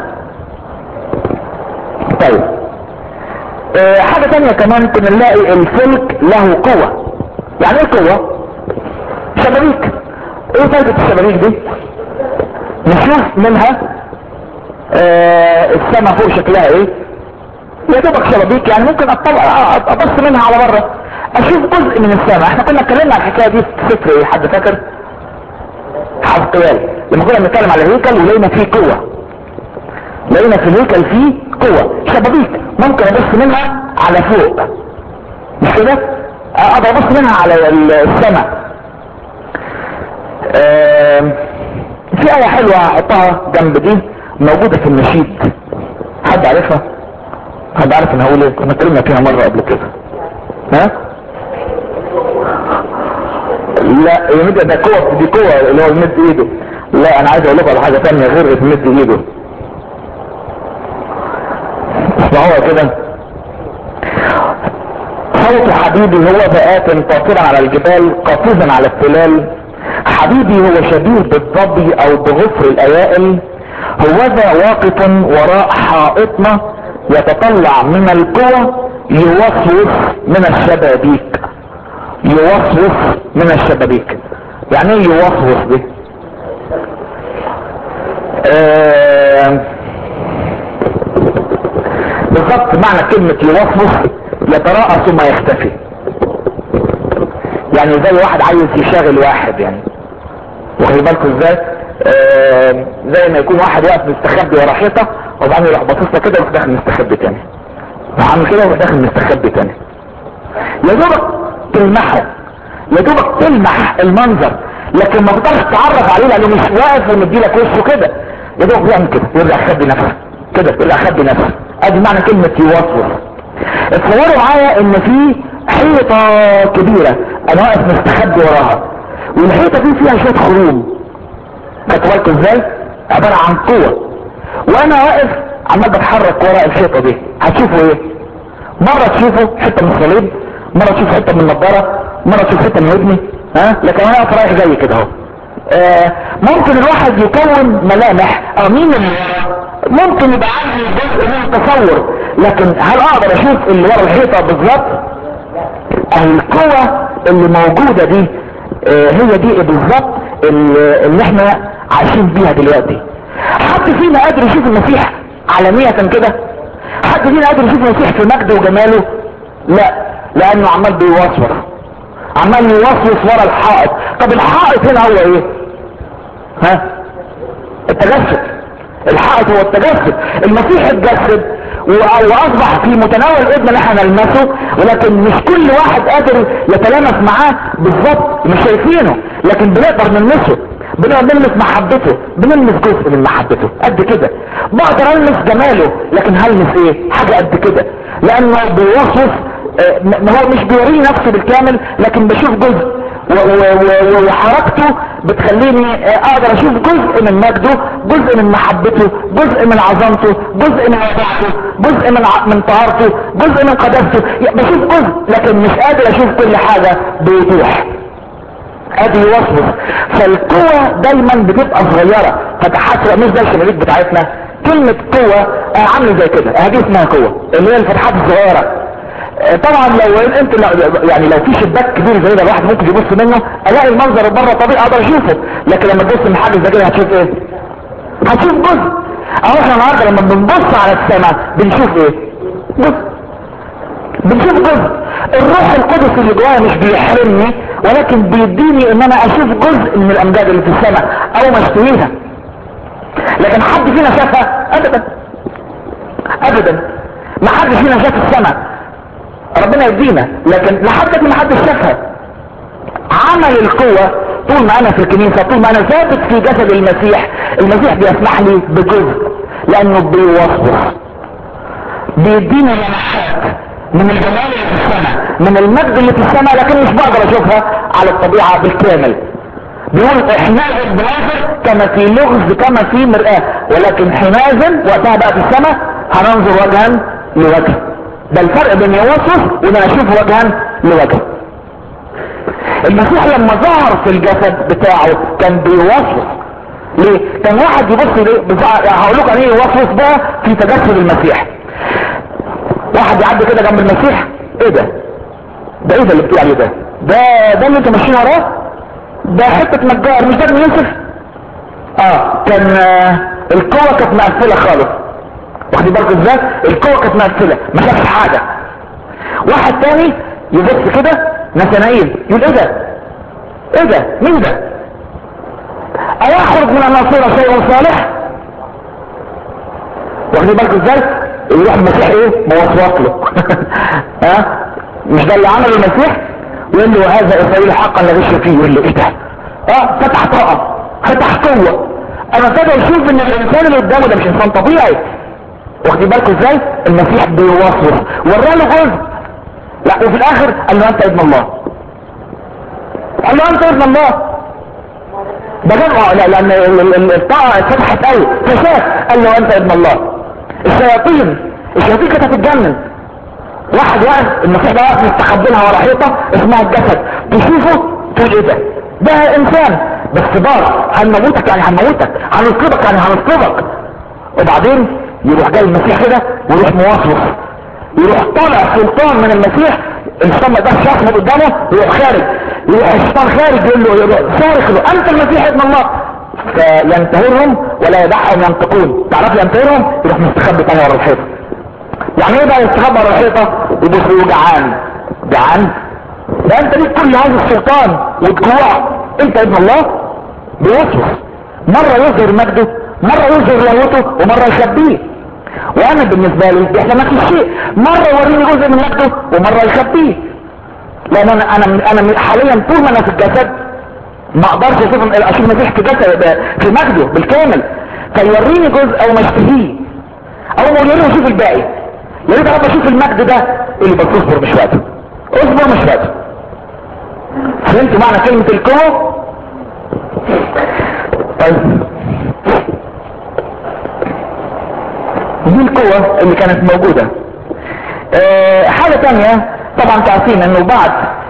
طيب اه حاجة تانية كمان كنا نلاقي الفلك له قوة يعني ايه قوة شبابيك ايه فايدة الشبابيك دي نشوف منها اه السما فوق شكلها ايه يا دوبك شبابيك يعني ممكن أطلع ابص منها على بره اشوف جزء من السماء احنا كنا اتكلمنا عن الحكايه دي في سفر ايه حد فاكر حزقيال لما كنا بنتكلم على الهيكل ولقينا فيه قوه لقينا في الهيكل فيه قوه شبابيك ممكن ابص منها على فوق مش كده اقدر ابص منها على السماء آم، في ايه حلوه هحطها جنب دي موجوده في النشيد حد عارفها حد عارف انا هقول ايه كنا اتكلمنا فيها مره قبل كده ها لا يمد ده قوة دي قوة اللي هو يمد ايده لا انا عايز اقول لكم على حاجة ثانية غير يمد ايده اسمعوها كده صوت حبيبي هو ذآت طاطرا على الجبال قافزا على التلال حبيبي هو شبيه بالظبي او بغفر الايائل هوذا واقف وراء حائطنا يتطلع من القوى يوسوس من الشبابيك يوسوس من الشبابيك يعني ايه يوسوس دي آه، بالظبط معنى كلمة يوسوس يتراءى ثم يختفي يعني زي واحد عايز يشاغل واحد يعني واخد بالكم ازاي آه، زي ما يكون واحد واقف مستخبي ورا حيطه وبعدين يروح باصص له كده ويروح داخل مستخبي تاني عامل كده ويروح داخل مستخبي تاني يا دوبك تلمحه يا دوبك تلمح المنظر لكن ما تقدرش تعرف عليه لانه مش واقف ومديلك وشه كده يا دوبك بيعمل كده يرجع يخبي نفسه كده يرجع يخبي نفسه ادي معنى كلمه يوسوس اتصوروا معايا ان في حيطه كبيره انا واقف مستخبي وراها والحيطه دي فيها شويه خروم خدتوا بالكم ازاي عباره عن قوه وانا واقف عمال بتحرك ورا الحيطه دي هتشوفوا ايه مرة تشوفوا حتة من الصليب مرة تشوف حتة من النضارة مرة تشوف حتة من ودني ها لكن انا واقف رايح جاي كده اهو آه، ممكن الواحد يكون ملامح اه مين اللي ورا؟ ممكن يبقى عندي جزء من التصور لكن هل اقدر اشوف اللي ورا الحيطة بالظبط اهي القوة اللي موجودة دي آه، هي دي بالظبط اللي اللي احنا عايشين بيها دلوقتي حد فينا قادر يشوف المسيح علانية كده حد فينا قادر يشوف المسيح في مجده وجماله لا لانه عمال بيوسوس عمال يوسوس ورا الحائط طب الحائط هنا هو ايه ها التجسد الحائط هو التجسد المسيح اتجسد و- واصبح في متناول ايدنا اللي احنا نلمسه ولكن مش كل واحد قادر يتلامس معاه بالظبط مش شايفينه لكن بنقدر نلمسه بنقدر نلمس محبته بنلمس جزء من محبته قد كده بقدر المس جماله لكن هلمس ايه حاجة قد كده لانه بيوصف آه، م- هو مش بيوريني نفسه بالكامل لكن بشوف جزء و- و- و- وحركته بتخليني آه، اقدر اشوف جزء من مجده جزء من محبته جزء من عظمته جزء من وداعته جزء من ع- من طهارته جزء من قداسته يعني بشوف جزء لكن مش قادر اشوف كل حاجة بوضوح ادي يوسوس فالقوة دايما بتبقى صغيرة فتحسر مش زي الشبابيك بتاعتنا كلمة قوة آه، عاملة زي كده هذه اسمها قوة اللي هي الفتحات الصغيرة آه، طبعا لو انت لو- يعني لو في شباك كبير زي ده الواحد ممكن يبص منه الاقي المنظر بره طبيعي اقدر اشوفه لكن لما تبص من حاجه زي كده هتشوف ايه هتشوف جزء اهو احنا النهارده لما بنبص على السماء بنشوف ايه جزء بنشوف جزء الروح القدس اللي جوايا مش بيحرمني ولكن بيديني ان انا اشوف جزء من الامجاد اللي في السماء او ما اشتهيها لكن حد فينا شافها ابدا ابدا ما حد فينا شاف السماء ربنا يدينا لكن لحد ما حد شافها عمل القوة طول ما انا في الكنيسة طول ما انا ثابت في جسد المسيح المسيح بيسمح لي بجزء لانه بيوصف بيدينا لمحات من الجمال اللي في السماء من المجد اللي في السماء لكن مش بقدر اشوفها على الطبيعة بالكامل بيقول حينئذ بناظر كما في لغز كما في مرآة ولكن حينئذ وقتها بقى في السماء هننظر وجها لوجه ده الفرق بين يوصف وان اشوف وجها لوجه المسيح لما ظهر في الجسد بتاعه كان بيوصف ليه كان واحد يبص ليه هقول لكم ايه يوصف بقى في تجسد المسيح واحد يعدي كده جنب المسيح ايه ده ده ايه ده اللي بتقول عليه ده ده ده اللي انت ماشيين وراه ده حته نجار مش ده ابن يوسف اه كان آه القوه كانت مقفله خالص واخدين بالكم ازاي القوه كانت مقفله ما شافش حاجه واحد تاني يبص كده نتنايل يقول ايه ده ايه ده مين ده ايخرج من الناصره شيء صالح واخدين بالكم ازاي يروح المسيح ايه موصوص له ها مش ده اللي عمله المسيح يقول له هذا اسرائيل حقا لا غش فيه يقول له ايه ده اه فتح طاقه فتح قوه انا ابتدى اشوف ان الانسان اللي قدامه ده مش انسان طبيعي واخدين بالكم ازاي المسيح بيوصف وراله جزء لا وفي الاخر قال له انت ابن الله قال له انت ابن الله ده جمع لا لان الطاقه اتفتحت قوي فشاف قال له انت ابن الله الشياطين الشياطين كانت هتتجنن واحد واقف المسيح ده واقف مستخبلها ورا حيطه اسمها الجسد تشوفه تقول ايه ده ده انسان بس بار هنموتك يعني هنموتك هنصلبك يعني هنصلبك وبعدين يروح جاي المسيح كده ويروح موصوص يروح طالع سلطان من المسيح الشيطان ما يقدرش يقف من قدامه يروح خارج يروح الشيطان خارج يقول له يروح صارخ له انت المسيح ابن الله فينتهرهم ولا يدعهم ينطقون تعرف ينتهرهم يروح مستخبي تاني ورا الحيطه يعني ايه بقى يستخبى ورا الحيطه يبص له جعان جعان ده انت ليك كل هذا السلطان والجوع انت ابن الله بيوصف مره يظهر مجده مره يظهر لاهوته ومره يخبيه وانا بالنسبه لي بيحصل نفس الشيء مره يوريني جزء من مجده ومره يخبيه لان انا انا انا حاليا طول ما انا في الجسد ما اقدرش اشوف اشوف المسيح في جسد في مجده بالكامل فيوريني جزء او ما اشتهيه او ما يوريني اشوف الباقي يا ريت انا اشوف المجد ده اللي بس اصبر مش وقته اصبر مش وقته فهمتوا معنى كلمة القوة طيب دي القوة اللي كانت موجودة أه حاجة تانية طبعا تعرفين انه بعد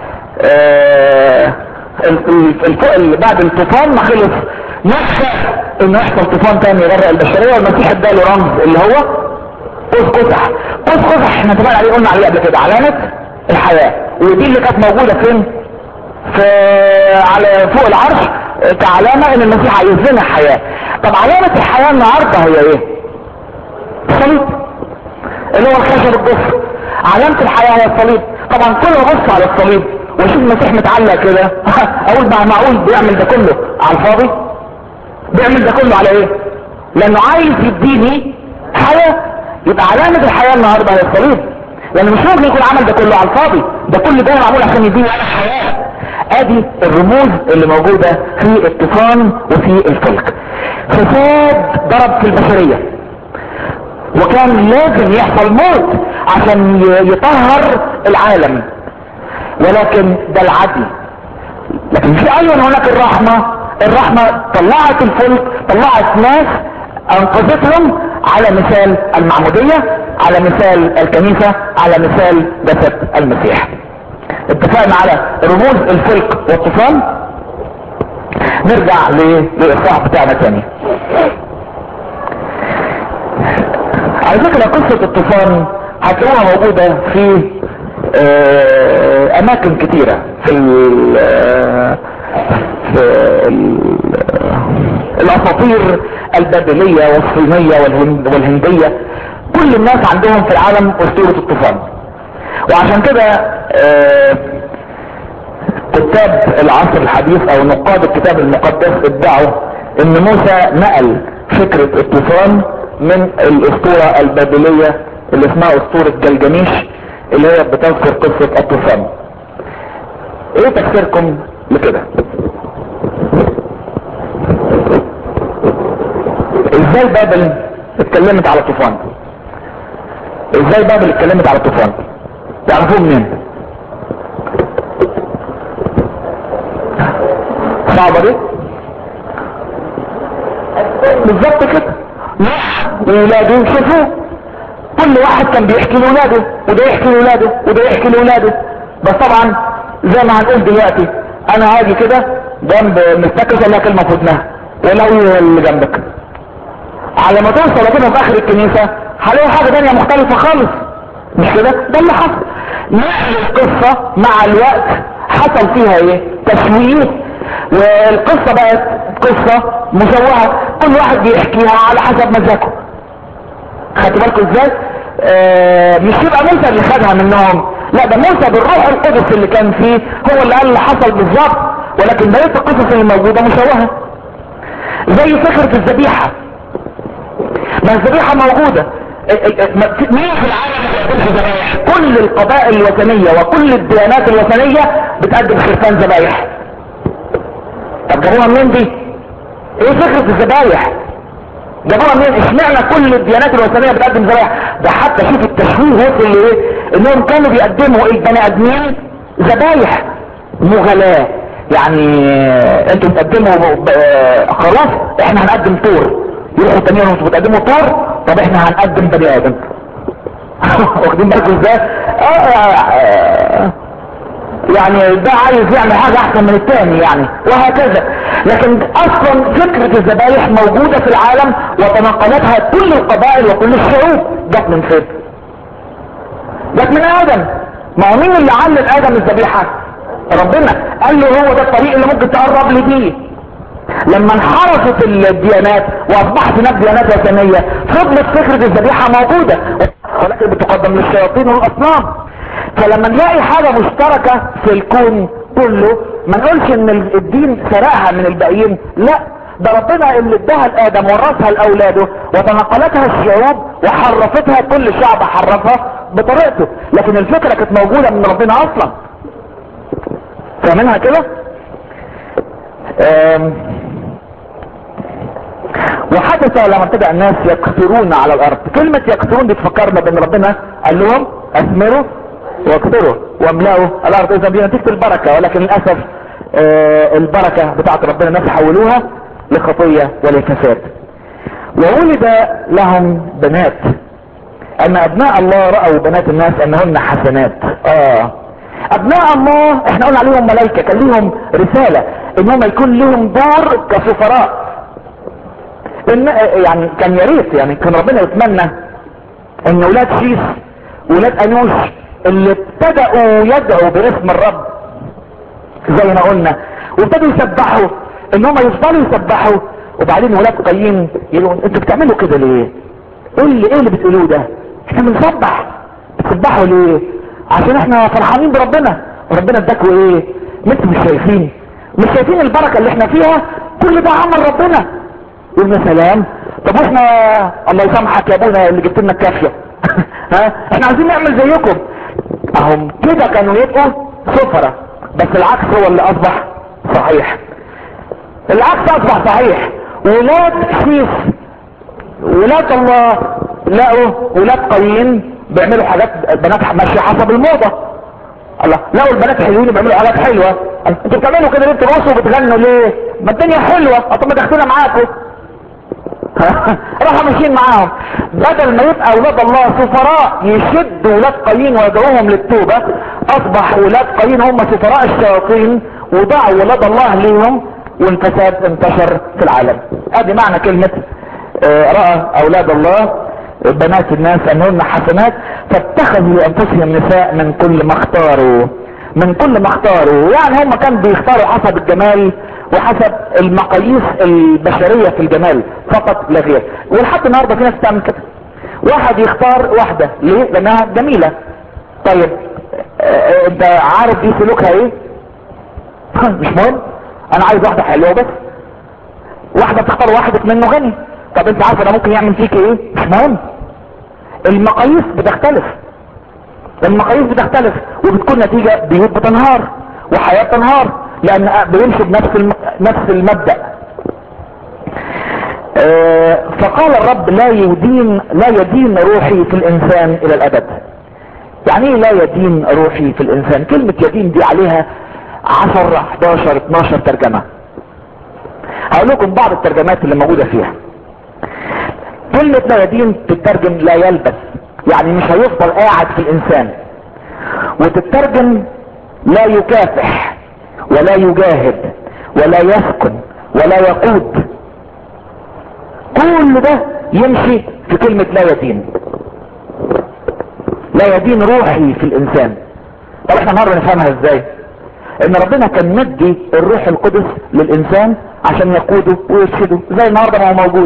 أه بعد الطوفان ما خلص نخشى انه يحصل طوفان تاني يغرق البشرية والمسيح اداله رمز اللي هو قوس قزح قوس قزح احنا اتفقنا عليه قلنا عليه قبل كده علامة الحياة ودي اللي كانت موجودة فين في على فوق العرش كعلامة ان المسيح عايز لنا حياة طب علامة الحياة النهاردة هي ايه الصليب اللي هو الخشب الضفر علامة الحياة هي الصليب طبعا كل ما ابص على الصليب واشوف المسيح متعلق كده اقول مع معقول بيعمل ده كله على الفاضي بيعمل ده كله على ايه لانه عايز يديني حياة يبقى علامة الحياة النهاردة هي الصليب لان مش ممكن يكون عمل ده كله على الفاضي ده كل ده معمول عشان يديني انا حياة ادي الرموز اللي موجودة في الطوفان وفي الفلك فساد ضرب في البشرية وكان لازم يحصل موت عشان يطهر العالم ولكن ده العدل لكن في ايضا هناك الرحمة الرحمة طلعت الفلك طلعت ناس انقذتهم على مثال المعمودية على مثال الكنيسة على مثال جسد المسيح اتفقنا على رموز الفلك والطوفان نرجع للاصحاح بتاعنا تاني على فكرة قصة الطوفان هتلاقوها موجودة في اه اماكن كتيرة في ال في ال الاساطير البابلية والصينية والهندية كل الناس عندهم في العالم اسطورة الطوفان وعشان كده آه، كتاب العصر الحديث او نقاد الكتاب المقدس ادعوا ان موسى نقل فكرة الطوفان من الاسطورة البابلية اللي اسمها اسطورة جلجميش اللي هي بتذكر قصة الطوفان ايه تفسيركم لكده ازاي بابل اتكلمت على الطوفان ازاي بابل اتكلمت على الطوفان تعرفوه منين صعبة دي بالظبط كده نوح وولاده شافوه كل واحد كان بيحكي لولاده وده يحكي لولاده وده يحكي لولاده بس طبعا زي ما هنقول دلوقتي انا هاجي كده جنب مستكس ولا كلمه في ودنها ولو اللي جنبك على ما توصل كده في اخر الكنيسه هلاقي حاجه تانية مختلفه خالص مش كده ده اللي حصل نقل القصه مع الوقت حصل فيها ايه تشويه والقصه بقت قصه مشوهه كل واحد بيحكيها على حسب مزاجه خدتوا بالكم ازاي آه مش يبقى موسى اللي خدها منهم لا ده موسى بالروح القدس اللي كان فيه هو اللي قال اللي حصل بالظبط ولكن بقيه القصص اللي موجوده مشوهه زي فكره الذبيحه ما الذبيحه موجوده مين في العالم ما بيقدمش ذبايح كل القبائل الوثنيه وكل الديانات الوثنيه بتقدم خرفان ذبايح طب جابوها منين دي ايه فكره الذبايح جابوها منين اشمعنى كل الديانات الوثنيه بتقدم ذبايح ده حتى شوف التشويه وصل لايه انهم كانوا بيقدموا البني ادمين ذبايح مغلاة يعني انتوا بتقدموا خلاص احنا هنقدم طور يروحوا التانيين انتوا بتقدموا طور طب احنا هنقدم بني ادم واخدين بالكم ازاي آه يعني ده عايز يعمل حاجة احسن من التاني يعني وهكذا لكن اصلا فكرة الذبايح موجودة في العالم وتنقلتها كل القبائل وكل الشعوب جت من فين جت من ادم ما هو مين اللي علم ادم الذبيحة ربنا قال له هو ده الطريق اللي ممكن تقرب لي بيه لما انحرفت الديانات واصبحت هناك ديانات وثنية فضلت فكرة الذبيحة موجودة ولكن بتقدم للشياطين والاصنام فلما نلاقي حاجة مشتركة في الكون كله ما نقولش ان الدين سرقها من الباقيين لا ده ربنا اللي اداها لادم ورثها لاولاده وتنقلتها الشعوب وحرفتها كل شعب حرفها بطريقته لكن الفكرة كانت موجودة من ربنا اصلا فاهمينها كده وحدث لما ابتدأ الناس يكثرون على الارض كلمة يكثرون دي تفكرنا بان ربنا قال لهم اثمروا واكثروا واملأوا الارض اذا دي نتيجة البركة ولكن للاسف آه البركة بتاعت ربنا الناس حولوها لخطية ولفساد وولد لهم بنات ان ابناء الله رأوا بنات الناس انهن حسنات اه ابناء الله احنا قلنا عليهم ملائكة كان ليهم رسالة انهم يكون لهم دور كسفراء إن يعني كان يا ريت يعني كان ربنا يتمنى ان ولاد شيس ولاد انوش اللي ابتدأوا يدعوا باسم الرب زي ما قلنا وابتدوا يسبحوا ان هم يفضلوا يسبحوا وبعدين ولاد قايين يقولوا انتوا بتعملوا كده ليه ايه اللي ايه اللي بتقولوه ده احنا بنسبح بتسبحوا ليه عشان احنا فرحانين بربنا وربنا اداكوا ايه ما انتوا مش شايفين مش شايفين البركه اللي احنا فيها كل ده عمل ربنا يقول سلام طب واحنا الله يسامحك يا ابونا اللي جبت لنا الكافيه ها احنا عايزين نعمل زيكم اهم كده كانوا يبقوا سفرة بس العكس هو اللي اصبح صحيح العكس اصبح صحيح ولاد شيس ولاد الله لقوا ولاد قايين بيعملوا حاجات بنات ماشيه حسب الموضه الله لقوا البنات حلوين بيعملوا حاجات حلوه انتوا بتعملوا كده ليه بترقصوا وبتغنوا ليه ما الدنيا حلوه طب ما تاخدونا معاكم راحوا ماشيين معاهم بدل ما يبقى اولاد الله سفراء يشدوا ولاد قايين ويدعوهم للتوبة اصبح ولاد قايين هم سفراء الشياطين وضعوا ولاد الله ليهم والفساد انتشر في العالم ادي معنى كلمة اه رأى اولاد الله بنات الناس انهن حسنات فاتخذوا لانفسهم نساء من كل ما اختاروا من كل ما اختاروا يعني هم كانوا بيختاروا حسب الجمال وحسب المقاييس البشرية في الجمال فقط لا غير ولحد النهاردة في ناس تعمل كده واحد يختار واحدة ليه لانها جميلة طيب اه انت عارف دي سلوكها ايه مش مهم انا عايز واحدة حلوة بس واحدة بتختار واحد منه غني طب انت عارف ده ممكن يعمل فيك ايه مش مهم المقاييس بتختلف المقاييس بتختلف وبتكون نتيجة بيوت بتنهار وحياة تنهار لان بيمشي بنفس الم... نفس المبدأ اه فقال الرب لا يدين لا يدين روحي في الانسان الى الابد يعني ايه لا يدين روحي في الانسان كلمة يدين دي عليها 10 11 12 ترجمة هقول لكم بعض الترجمات اللي موجودة فيها كلمة لا يدين تترجم لا يلبس يعني مش هيفضل قاعد في الانسان وتترجم لا يكافح ولا يجاهد ولا يسكن ولا يقود كل ده يمشي في كلمة لا يدين لا يدين روحي في الانسان طب احنا النهارده نفهمها ازاي ان ربنا كان مدي الروح القدس للانسان عشان يقوده ويرشده زي النهارده ما هو موجود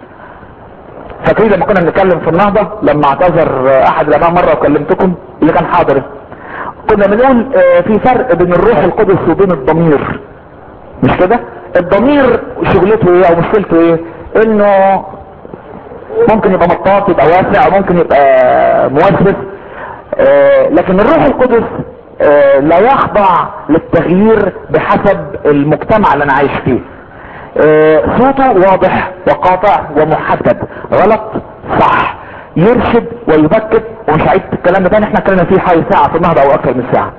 فاكرين لما كنا بنتكلم في النهضة لما اعتذر احد الاباء مرة وكلمتكم اللي كان حاضر كنا بنقول في فرق بين الروح القدس وبين الضمير مش كده الضمير شغلته ايه او مشكلته ايه انه ممكن يبقى مطاط يبقى واسع او ممكن يبقى موسوس لكن الروح القدس لا يخضع للتغيير بحسب المجتمع اللي انا عايش فيه صوته واضح وقاطع ومحدد غلط صح يرشد ويبكت ومش عايز الكلام ده تاني احنا اتكلمنا فيه حوالي ساعة في النهضة او اكثر من ساعة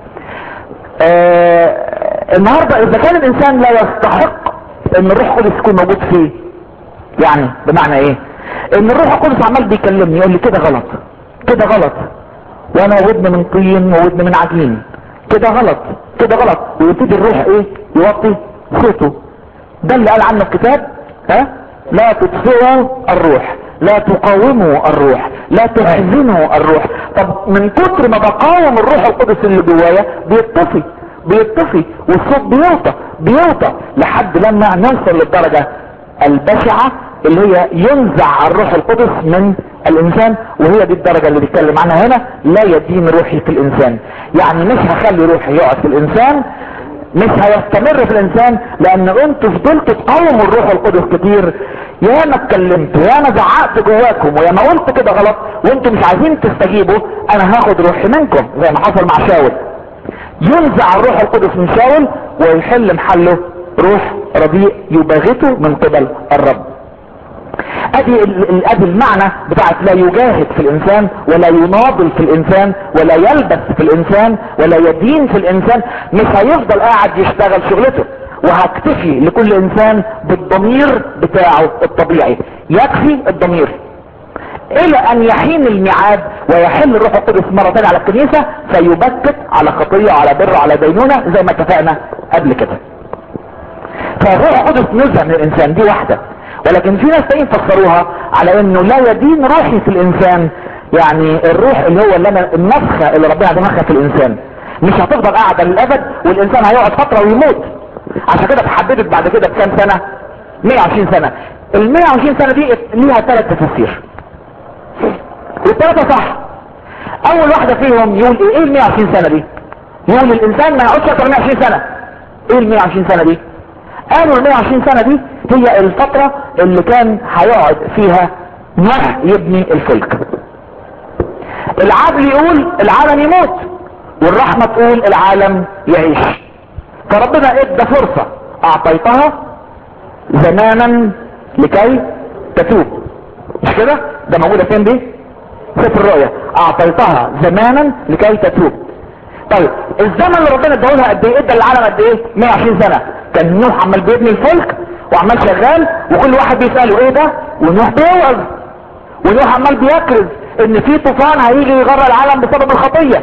اه النهاردة اذا كان الانسان لا يستحق ان الروح القدس يكون موجود فيه يعني بمعنى ايه ان الروح القدس عمال بيكلمني يقول لي كده غلط كده غلط وانا ودن من طين وودن من عجين كده غلط كده غلط ويبتدي الروح ايه يوطي صوته ده اللي قال عنه الكتاب ها لا تطفئوا الروح لا تقاوموا الروح لا تحزنوا الروح طب من كتر ما بقاوم الروح القدس اللي جوايا بيطفي بيطفي والصوت بيوطى بيوطى لحد لما نوصل للدرجة البشعة اللي هي ينزع الروح القدس من الانسان وهي دي الدرجة اللي بيتكلم عنها هنا لا يدين روحي في الانسان يعني مش هخلي روحي يقعد في الانسان مش هيستمر في الانسان لان انتوا فضلتوا تقاوموا الروح القدس كتير يا ما اتكلمت يا ما زعقت جواكم ويا ما قلت كده غلط وانتوا مش عايزين تستجيبوا انا هاخد روحي منكم زي ما حصل مع شاول ينزع الروح القدس من شاول ويحل محله روح رديء يباغته من قبل الرب ادي ادي المعنى بتاعت لا يجاهد في الانسان ولا يناضل في الانسان ولا يلبس في الانسان ولا يدين في الانسان مش هيفضل قاعد يشتغل شغلته وهكتفي لكل انسان بالضمير بتاعه الطبيعي يكفي الضمير الى ان يحين الميعاد ويحل الروح القدس مرة تانية على الكنيسة فيبكت على خطية على بر على دينونة زي ما اتفقنا قبل كده فالروح القدس نزهة من الانسان دي واحدة ولكن في ناس تانيين فسروها على انه لا يدين روحي في الانسان يعني الروح اللي هو اللي انا النفخة اللي ربنا نفخها في الانسان مش هتفضل قاعدة للابد والانسان هيقعد فترة ويموت عشان كده اتحددت بعد كده بكام سنة 120 سنة ال 120 سنة دي ليها ثلاث تفسير والثلاثة صح اول واحدة فيهم يقول ايه ايه ال 120 سنة دي يقول الانسان ما يقعدش اكتر من 120 سنة ايه ال 120 سنة دي قالوا ال 120 سنة دي هي الفترة اللي كان هيقعد فيها نوح يبني الفلك العدل يقول العالم يموت والرحمة تقول العالم يعيش فربنا ادى فرصة اعطيتها زمانا لكي تتوب مش كده ده موجودة فين دي سفر الرؤيا اعطيتها زمانا لكي تتوب طيب الزمن اللي ربنا اداهولها قد ايه ادى العالم قد ايه 120 سنة كان نوح عمال بيبني الفلك وعمال شغال وكل واحد بيسأله ايه ده ونوح بيوعظ ونوح عمال بيكرز ان في طوفان هيجي يغرق العالم بسبب الخطية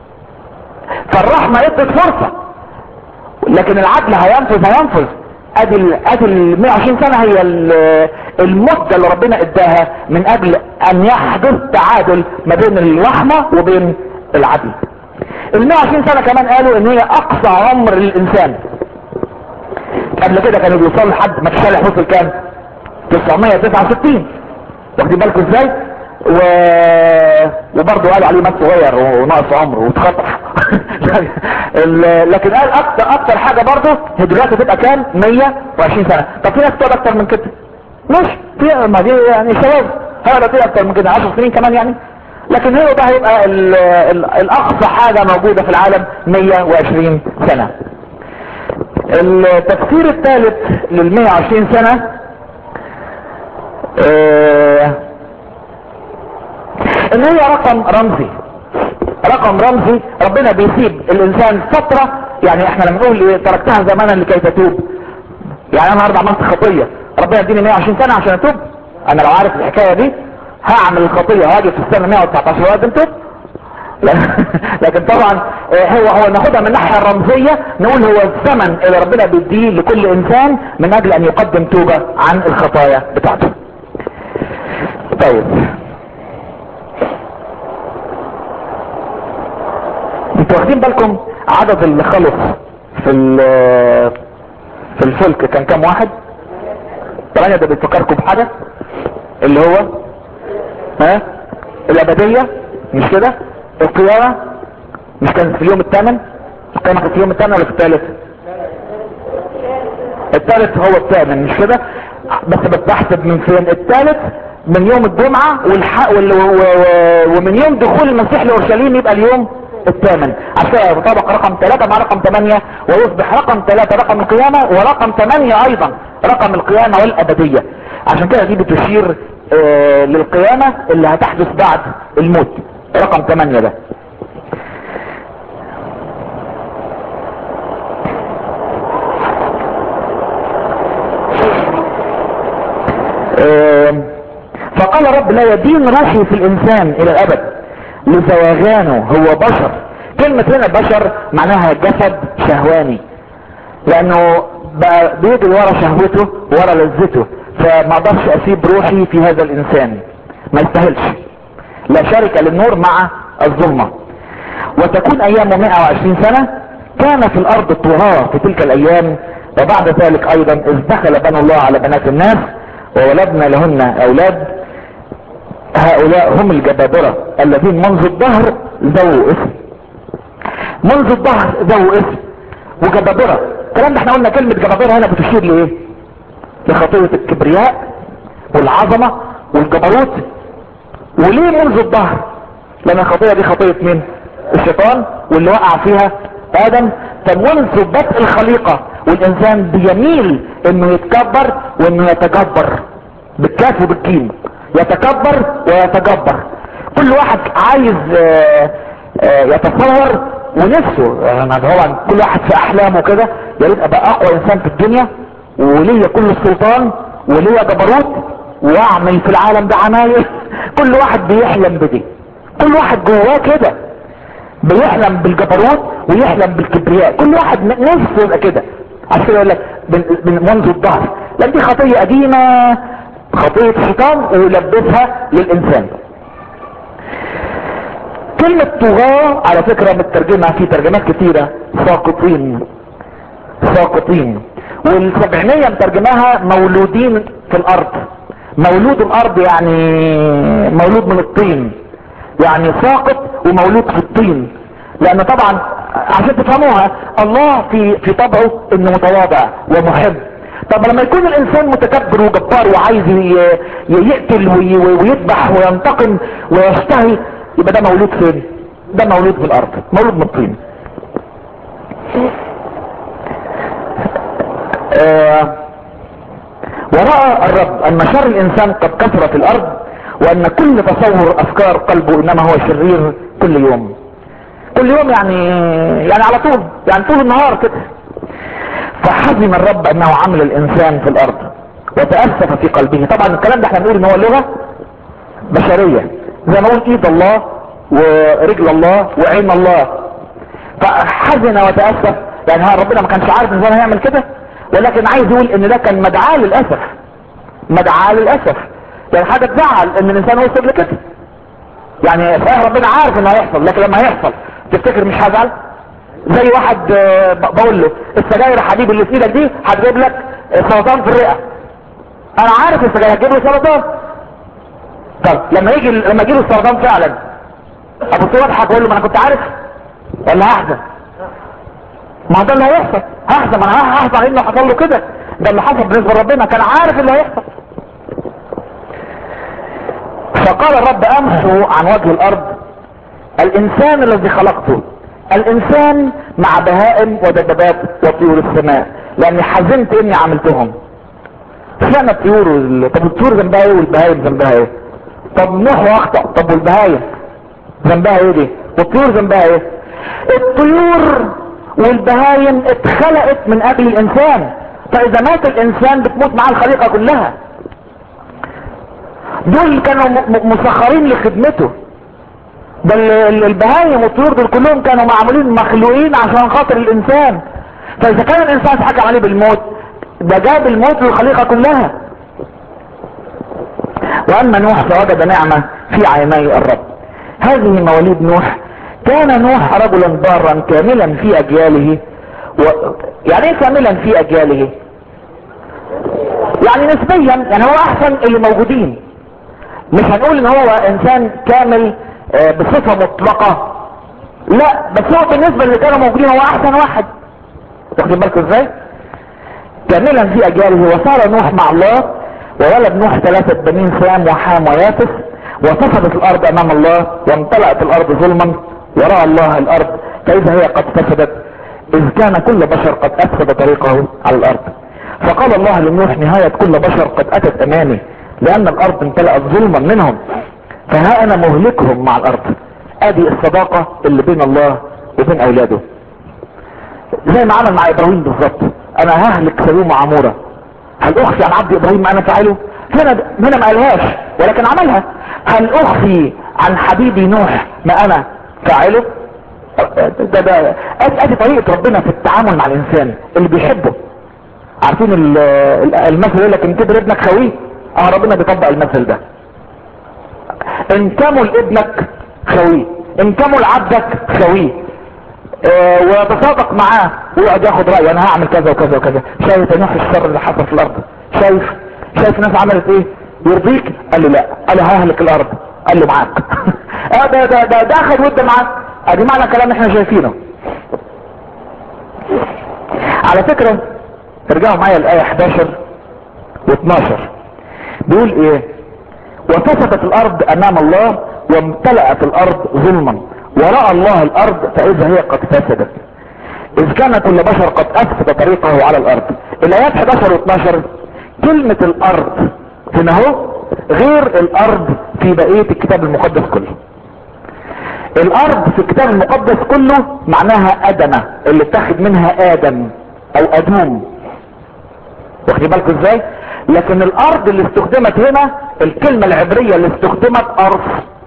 فالرحمة ادت فرصة لكن العدل هينفذ هينفذ ادي ال ادي ال 120 سنة هي المدة اللي ربنا اداها من اجل ان يحدث تعادل ما بين الرحمة وبين العدل ال 120 سنة كمان قالوا ان هي اقصى عمر للانسان قبل كده كانوا بيوصلوا لحد ما تشالح وصل كام 969 واخدين بالكم ازاي و... وبرضه قالوا عليه مات صغير وناقص عمره واتخطف ال- لكن قال اكتر اكتر حاجة برضه هي دلوقتي تبقى كام 120 سنة طب في ناس تقعد اكتر من كده مش في ما دي يعني شباب هذا في اكتر من كده 10 سنين كمان يعني لكن هو ده هيبقى ال- ال- الاقصى حاجة موجودة في العالم 120 سنة التفسير الثالث لل 120 سنة آه، ان هي رقم رمزي رقم رمزي ربنا بيسيب الانسان فترة يعني احنا لما نقول إيه، تركتها زمانا لكي تتوب يعني انا النهارده عملت خطية ربنا يديني 120 سنة عشان اتوب انا لو عارف الحكاية دي هعمل الخطية وهاجي في السنة 119 واقدم توب لكن طبعا آه، هو هو ناخدها من الناحية الرمزية نقول هو الزمن اللي ربنا بيديه لكل انسان من اجل ان يقدم توبة عن الخطايا بتاعته طيب انتوا واخدين بالكم عدد اللي خلص في ال- في الفلك كان كام واحد طبعا ده بيفكركم بحاجة اللي هو ها الابدية مش كده القيامة مش كانت في اليوم الثامن القيامة كانت في اليوم الثامن ولا في الثالث الثالث هو الثامن مش كده بس بتحسب من فين الثالث من يوم الجمعة والح... وال... و... و... ومن يوم دخول المسيح لأورشليم يبقى اليوم الثامن عشان كده يطابق رقم ثلاثة مع رقم ثمانية ويصبح رقم ثلاثة رقم القيامة ورقم ثمانية ايضا رقم القيامة والابدية عشان كده دي بتشير آه للقيامة اللي هتحدث بعد الموت رقم ثمانية ده آم، فقال رب لا يدين روحي في الانسان الى الابد لزواغانه هو بشر كلمة هنا بشر معناها جسد شهواني لانه بقى بيجري ورا شهوته ورا لذته فما اقدرش اسيب روحي في هذا الانسان ما يستاهلش لا شركة للنور مع الظلمة وتكون ايامه 120 سنة كان في الارض طغاة في تلك الايام وبعد ذلك ايضا اذ دخل بنو الله على بنات الناس وولدنا لهن اولاد هؤلاء هم الجبابرة الذين منذ الظهر ذووا اسم منذ الظهر ذووا اسم وجبابرة الكلام ده احنا قلنا كلمة جبابرة هنا بتشير لايه لخطية الكبرياء والعظمة والجبروت وليه منذ الظهر لان الخطية دي خطية مين الشيطان واللي وقع فيها ادم فمنذ بدء الخليقة والانسان بيميل انه يتكبر وانه يتجبر بالكاف وبالجيم يتكبر ويتجبر كل واحد عايز آه، آه، يتصور ونفسه يعني طبعا كل واحد في احلامه كده يا ريت ابقى اقوى انسان في الدنيا وليا كل السلطان وليا جبروت واعمل في العالم ده عمايل كل واحد بيحلم بدي كل واحد جواه كده بيحلم بالجبروت ويحلم بالكبرياء كل واحد ن- نفسه يبقى كده عشان كده يقول لك من من منذ الظهر لان دي خطيه قديمه خطيه الشيطان ولبسها للانسان كلمة طغاة على فكرة مترجمة في ترجمات كتيرة ساقطين ساقطين والسبعينية مترجماها مولودين في الارض مولود الارض يعني مولود من الطين يعني ساقط ومولود في الطين لان طبعا عشان تفهموها الله في في طبعه انه متواضع ومحب طب لما يكون الانسان متكبر وجبار وعايز ي- ي- يقتل وي- ويذبح وينتقم ويشتهي يبقى ده مولود فين ده مولود في الارض مولود من الطين آه ورأى الرب ان شر الانسان قد كثر في الارض وان كل تصور افكار قلبه انما هو شرير كل يوم كل يوم يعني يعني على طول يعني طول النهار كده فحزم الرب انه عمل الانسان في الارض وتأسف في قلبه طبعا الكلام ده احنا بنقول ان هو لغة بشرية زي ما نقول ايد الله ورجل الله وعين الله فحزن وتأسف يعني ها ربنا ما كانش عارف ان هو هيعمل كده ولكن عايز يقول ان ده كان مدعاة للأسف مدعاة للأسف يعني حاجة تزعل ان الانسان وصل لكده يعني صحيح ربنا عارف انه هيحصل لكن لما هيحصل تفتكر مش هزعل زي واحد آه، ب- بقول له السجاير يا حبيبي اللي في ايدك دي هتجيب لك سرطان في الرئة انا عارف السجاير هتجيب له سرطان طب لما يجي لما يجي له السرطان فعلا ابو سواد اضحك اقول له ما انا كنت عارف ولا هحزن ما ده اللي هيحصل هحزن انا هحزن انه حصل له كده ده اللي حصل بالنسبه لربنا كان عارف اللي هيحصل فقال الرب امحو عن وجه الارض الانسان الذي خلقته الانسان مع بهائم ودبابات وطيور السماء لاني حزنت اني عملتهم اشمعنى الطيور وال... طب الطيور ذنبها ايه والبهايم ذنبها ايه طب نوح واخطا طب والبهايم ذنبها ايه دي والطيور ذنبها ايه الطيور والبهايم اتخلقت من اجل الانسان فاذا مات الانسان بتموت معاه الخليقه كلها دول كانوا م- مسخرين لخدمته ده ال- ال- البهايم والطيور دول كلهم كانوا معمولين مخلوقين عشان خاطر الانسان فاذا كان الانسان اتحكم عليه بالموت ده جاب الموت للخليقه كلها واما نوح فوجد نعمه في عيني الرب هذه مواليد نوح كان نوح رجلا بارا كاملا في اجياله و... يعني ايه كاملا في اجياله يعني نسبيا يعني هو احسن اللي موجودين مش هنقول ان هو انسان كامل آه، بصفة مطلقة لا بس هو بالنسبة اللي كانوا موجودين هو احسن واحد واخدين بالكم ازاي كاملا في اجياله وصار نوح مع الله وولد نوح ثلاثة بنين سام وحام ويافس وفسدت الارض امام الله وامتلأت الارض ظلما وراى الله الارض فاذا هي قد فسدت اذ كان كل بشر قد افسد طريقه على الارض فقال الله لنوح نهاية كل بشر قد اتت امامي لان الارض امتلأت ظلما منهم فها انا مهلكهم مع الارض ادي الصداقة اللي بين الله وبين اولاده زي ما عمل مع ابراهيم بالظبط انا ههلك سدوم وعمورة هل اخفي عن عبد ابراهيم ما انا فاعله هنا هنا ما قالهاش ولكن عملها هل اخفي عن حبيبي نوح ما انا فاعله ده ده ادي ادي طريقة ربنا في التعامل مع الانسان اللي بيحبه عارفين ال- ال- المثل يقول لك ان كبر ابنك خويه اه ربنا بيطبق المثل ده ان كمل ابنك خويه ان كمل عبدك خويه آه ويتصادق معاه ويقعد ياخد رأيه انا هعمل كذا وكذا وكذا شايف يا نوح الشر اللي حصل في الارض شايف شايف الناس عملت ايه يرضيك قال له لا قال له ههلك الارض قال له معاك اه ده ده ده ده اخد ود معاك ادي معنى كلام احنا شايفينه على فكرة ارجعوا معايا الايه 11 و12 بيقول ايه وفسدت الارض امام الله وامتلأت الارض ظلما ورأى الله الارض فاذا هي قد فسدت اذ كان كل بشر قد افسد طريقه على الارض الايات 11 و12 كلمة الارض هنا اهو غير الارض في بقية الكتاب المقدس كله الارض في الكتاب المقدس كله معناها ادمة اللي اتخذ منها ادم او ادوم واخدين بالكم ازاي لكن الارض اللي استخدمت هنا الكلمة العبرية اللي استخدمت ارض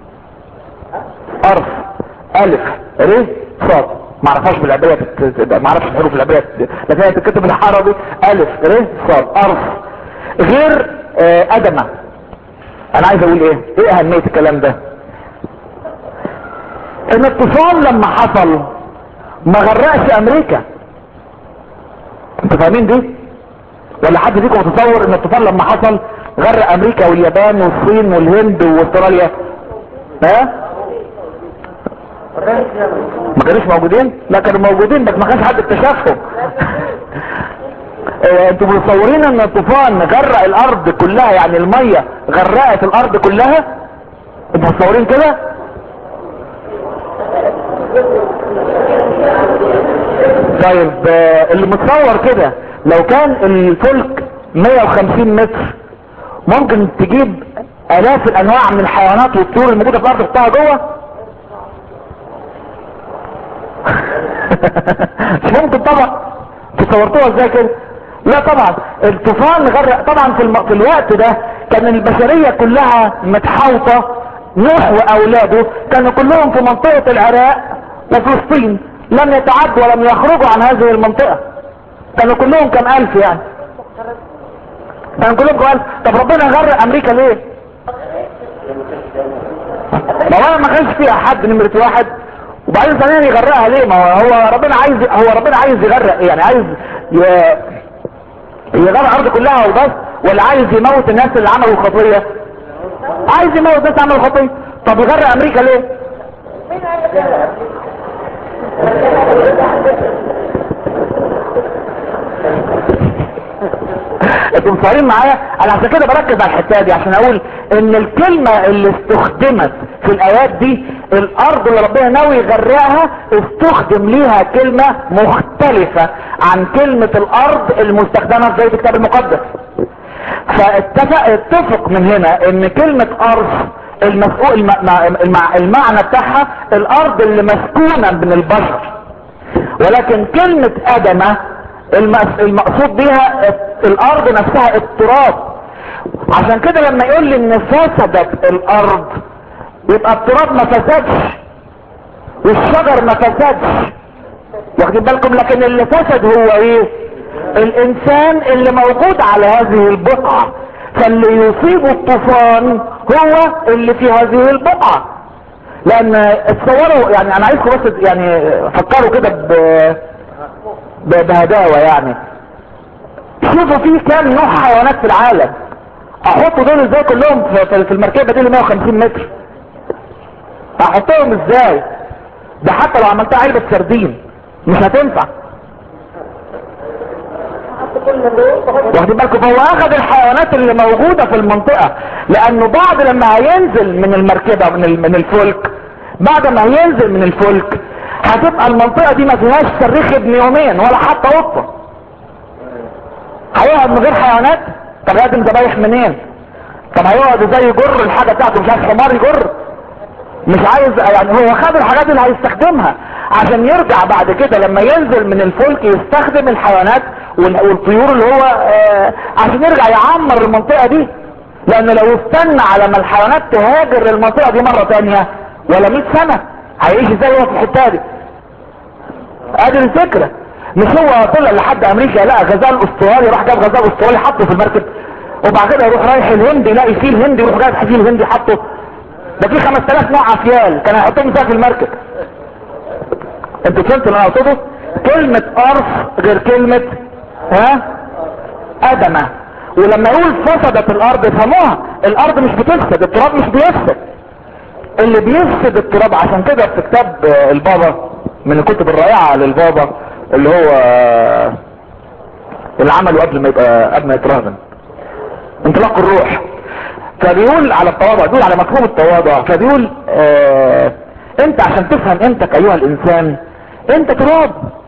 ارض الف ر صاد ما اعرفهاش بالعبرية بت- ما اعرفش الحروف العبرية بت- لكن هي بتتكتب بالعربي الف ر صاد ارض غير آه، ادمة انا عايز اقول ايه ايه اهمية الكلام ده ان الطوفان لما حصل ما غرقش امريكا انتوا فاهمين دي ولا حد فيكم متصور ان الطوفان لما حصل غرق امريكا واليابان والصين والهند واستراليا ها ما كانوش موجودين لا كانوا موجودين بس ما كانش حد اكتشفهم إيه، انتوا متصورين ان الطوفان غرق الارض كلها يعني المية غرقت الارض كلها انتوا متصورين كده طيب آه، اللي متصور كده لو كان الفلك 150 متر ممكن تجيب الاف الانواع من الحيوانات والطيور الموجوده في الارض بتاعها جوه مش ممكن طبعا تصورتوها ازاي كده لا طبعا الطوفان غرق طبعا في, الم... في الوقت ده كان البشرية كلها متحوطة نوح واولاده كانوا كلهم في منطقة العراق وفلسطين لم يتعدوا ولم يخرجوا عن هذه المنطقة كانوا كلهم كم الف يعني كانوا كلهم كم الف طب ربنا غرق امريكا ليه ما هو ما كانش فيها حد نمرة واحد وبعدين ثانيا يغرقها ليه ما هو هو ربنا عايز هو ربنا عايز يغرق إيه؟ يعني عايز ي... يغرق الارض كلها وبس ولا عايز يموت الناس اللي عملوا الخطية عايز يموت الناس اللي عملوا الخطية طب يغرق امريكا ليه انتوا مصورين معايا انا عشان كده بركز على الحته دي عشان اقول ان الكلمه اللي استخدمت في الايات دي الارض اللي ربنا ناوي يغرقها استخدم ليها كلمه مختلفه عن كلمه الارض المستخدمه في بيت الكتاب المقدس فاتفق اتفق من هنا ان كلمه ارض المسؤول المع... المعنى بتاعها الارض اللي مسكونه من البشر ولكن كلمه ادمه المقصود بيها الارض نفسها التراب عشان كده لما يقول لي ان فسدت الارض يبقى التراب ما فسدش والشجر ما فسدش واخدين بالكم لكن اللي فسد هو ايه الانسان اللي موجود على هذه البقعة فاللي يصيب الطوفان هو اللي في هذه البقعة لان اتصوروا يعني انا عايزكم بس يعني فكروا كده بهداوة يعني شوفوا في كام نوع حيوانات في العالم احطوا دول ازاي كلهم في المركبة دي ل 150 متر احطهم ازاي ده حتى لو عملتها علبة سردين مش هتنفع واخدين بالكم فهو اخذ الحيوانات اللي موجودة في المنطقة لانه بعد لما هينزل من المركبة من من الفلك بعد ما هينزل من الفلك هتبقى المنطقة دي ما فيهاش صريخ ابن يومين ولا حتى قطة هيقعد من غير حيوانات طب يقدم ذبايح منين طب هيقعد ازاي يجر الحاجة بتاعته مش عايز حمار يجر مش عايز يعني هو خد الحاجات اللي هيستخدمها عشان يرجع بعد كده لما ينزل من الفلك يستخدم الحيوانات والطيور اللي هو آه عشان يرجع يعمر المنطقة دي لان لو استنى على ما الحيوانات تهاجر المنطقة دي مرة تانية ولا 100 سنة هيعيش ازاي هو في الحتة دي ادي الفكرة مش هو طلع لحد امريكا لقى غزال اسطوالي راح جاب غزال اسطوالي حطه في المركب وبعد كده يروح رايح الهند يلاقي فيل هندي يروح جايب حفيل هندي حطه ده في 5000 نوع افيال كان هيحطهم ازاي في المركب انتوا فهمتوا اللي انا اقصده كلمة ارض غير كلمة ها ادمة ولما يقول فسدت الارض افهموها الارض مش بتفسد التراب مش بيفسد اللي بيفسد التراب عشان كده في كتاب البابا من الكتب الرائعة للبابا اللي هو اللي عمله قبل ما يبقى قبل ما يترهبن انطلاق الروح فبيقول على التواضع بيقول على مفهوم التواضع فبيقول آه انت عشان تفهم قيمتك ايها الانسان انت تراب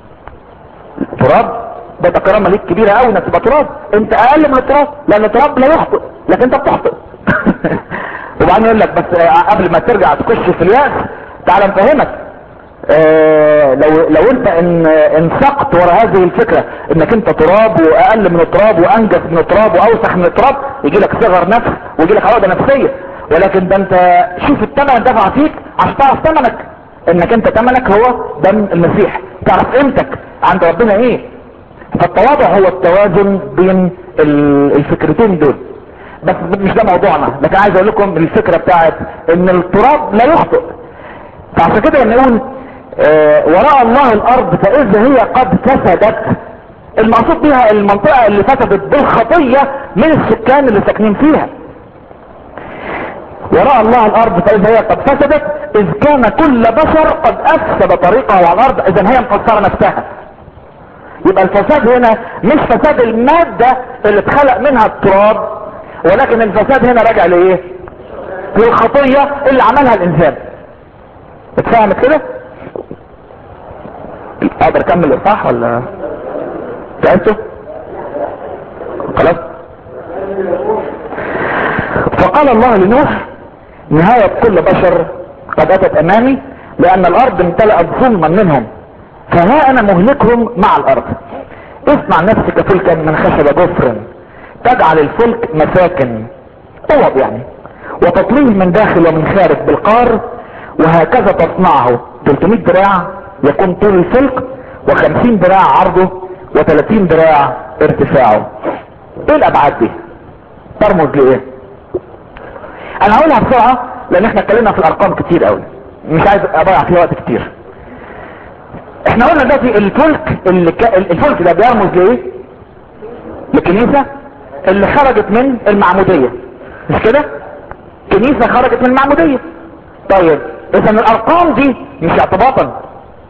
تراب ده كرامه ليك كبيره قوي انك تبقى تراب انت اقل من التراب لان التراب لا يخطئ لكن انت بتخطئ وبعدين يقول لك بس قبل ما ترجع تخش في الياس تعال نفهمك آه لو لو انت ان انسقت ورا هذه الفكره انك انت تراب واقل من التراب وانجز من التراب واوسخ من التراب يجي لك صغر نفس ويجي لك عقده نفسيه ولكن ده انت شوف الثمن دفع فيك عشان تعرف ثمنك انك انت ثمنك هو دم المسيح تعرف قيمتك عند ربنا ايه فالتواضع هو التوازن بين الفكرتين دول بس مش ده موضوعنا لكن عايز اقول لكم الفكره بتاعت ان التراب لا يخطئ فعشان كده لما نقول آه وراء الله الارض فاذا هي قد فسدت المقصود بها المنطقة اللي فسدت بالخطية من السكان اللي ساكنين فيها وراء الله الارض فاذا هي قد فسدت اذ كان كل بشر قد افسد طريقه على الارض اذا هي مقصرة نفسها يبقى الفساد هنا مش فساد المادة اللي اتخلق منها التراب ولكن الفساد هنا راجع لايه للخطية اللي عملها الانسان اتفهمت كده اقدر اكمل الاصحاح ولا تعبتوا خلاص فقال الله لنوح نهاية كل بشر قد اتت امامي لان الارض امتلأت ظلما منهم فها انا مهلكهم مع الارض اصنع نفسك فلكا من خشب جفر تجعل الفلك مساكن اوض يعني وتطليه من داخل ومن خارج بالقار وهكذا تصنعه 300 دراع يكون طول الفلك و50 دراع عرضه و30 دراع ارتفاعه ايه الابعاد دي ترمز لايه انا هقولها بسرعة لان احنا اتكلمنا في الارقام كتير قوي مش عايز اضيع فيها وقت كتير احنا قلنا دلوقتي الفلك اللي ك... الفلك ده بيرمز لايه لكنيسة اللي خرجت من المعمودية مش كده كنيسة خرجت من المعمودية طيب اذا الارقام دي مش اعتباطا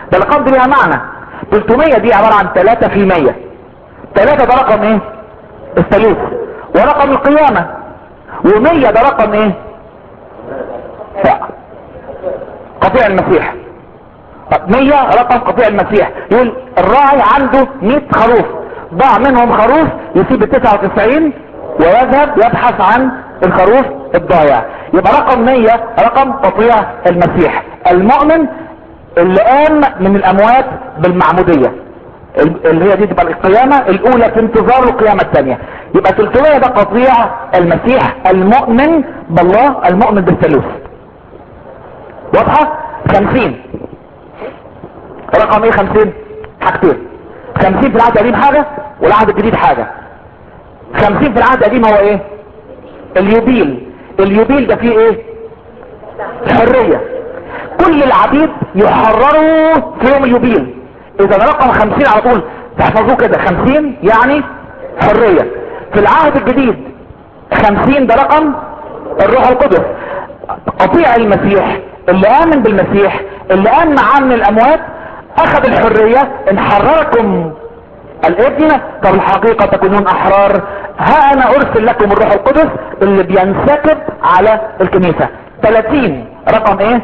ده الارقام دي ليها معنى 300 دي عبارة عن 3 في 100 3 ده رقم ايه الثالوث ورقم القيامة و100 ده رقم ايه لا قطيع المسيح طب 100 رقم قطيع المسيح يقول الراعي عنده 100 خروف ضاع منهم خروف يسيب ال 99 ويذهب يبحث عن الخروف الضايع يبقى رقم 100 رقم قطيع المسيح المؤمن اللي قام من الاموات بالمعمودية اللي هي دي تبقى القيامة الاولى في انتظار القيامة الثانية يبقى 300 ده قطيع المسيح المؤمن بالله المؤمن بالثالوث واضحة 50 رقم ايه 50 حاجتين 50 في العهد القديم حاجة والعهد الجديد حاجة 50 في العهد القديم هو ايه اليوبيل اليوبيل ده فيه ايه حرية كل العبيد يحرروا في يوم اليوبيل اذا رقم 50 على طول تحفظوه كده 50 يعني حرية في العهد الجديد 50 ده رقم الروح القدس قطيع المسيح اللي امن بالمسيح اللي امن عن الاموات اخذ الحرية ان حرركم الابن طب الحقيقة تكونون احرار ها انا ارسل لكم الروح القدس اللي بينسكب على الكنيسة 30 رقم ايه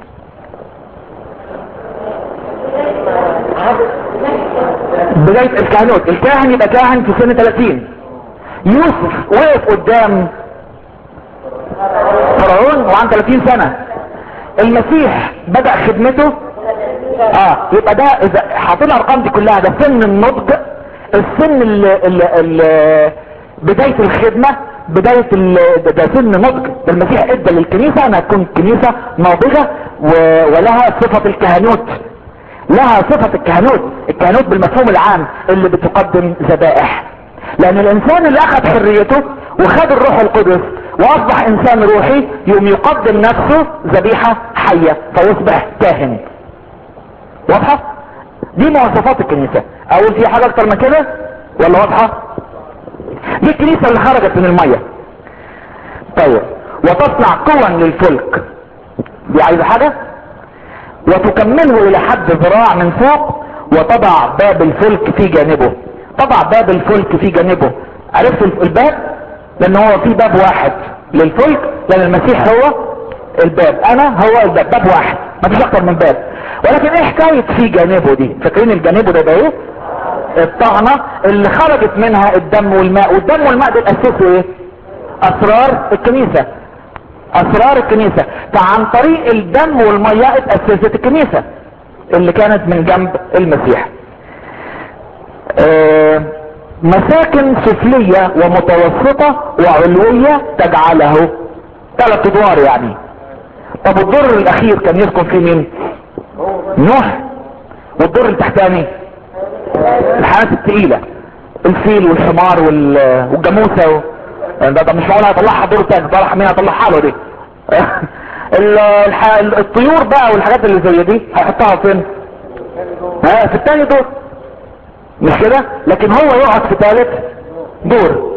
بداية الكهنوت الكاهن يبقى كاهن في سن 30 يوسف وقف قدام فرعون وعن 30 سنة المسيح بدأ خدمته اه يبقى ده اذا حاطين الارقام دي كلها ده سن النضج السن ال ال ال بداية الخدمة بداية ال ده سن نضج ده المسيح ادى للكنيسة انها تكون كنيسة ناضجة و- ولها صفة الكهنوت لها صفة الكهنوت الكهنوت بالمفهوم العام اللي بتقدم ذبائح لان الانسان اللي اخذ حريته وخد الروح القدس واصبح انسان روحي يوم يقدم نفسه ذبيحة حية فيصبح كاهن واضحة دي مواصفات الكنيسة اقول في حاجة اكتر من كده ولا واضحة دي الكنيسة اللي خرجت من المية طيب وتصنع قوى للفلك دي عايزة حاجة وتكمله الى حد ذراع من فوق وتضع باب الفلك في جانبه تضع باب الفلك في جانبه عرفت الباب لان هو في باب واحد للفلك لان المسيح هو الباب انا هو الباب باب واحد ما فيش اكتر من باب ولكن ايه حكاية في جانبه دي فاكرين الجانبه ده ده ايه الطعنة اللي خرجت منها الدم والماء والدم والماء دول اسسوا ايه اسرار الكنيسة اسرار الكنيسة فعن طريق الدم والمياه اتأسست الكنيسة اللي كانت من جنب المسيح آه مساكن سفلية ومتوسطة وعلوية تجعله ثلاث ادوار يعني طب الدور الاخير كان يسكن فيه مين نوح والدور التحتاني الحياة الثقيلة الفيل والحمار وال- والجاموسة و... ده, ده مش معقول هيطلعها دور تاني طلع مين هيطلعها له دي ال- الح... الطيور بقى والحاجات اللي زي دي هيحطها فين ها في التاني دور مش كده لكن هو يقعد في ثالث دور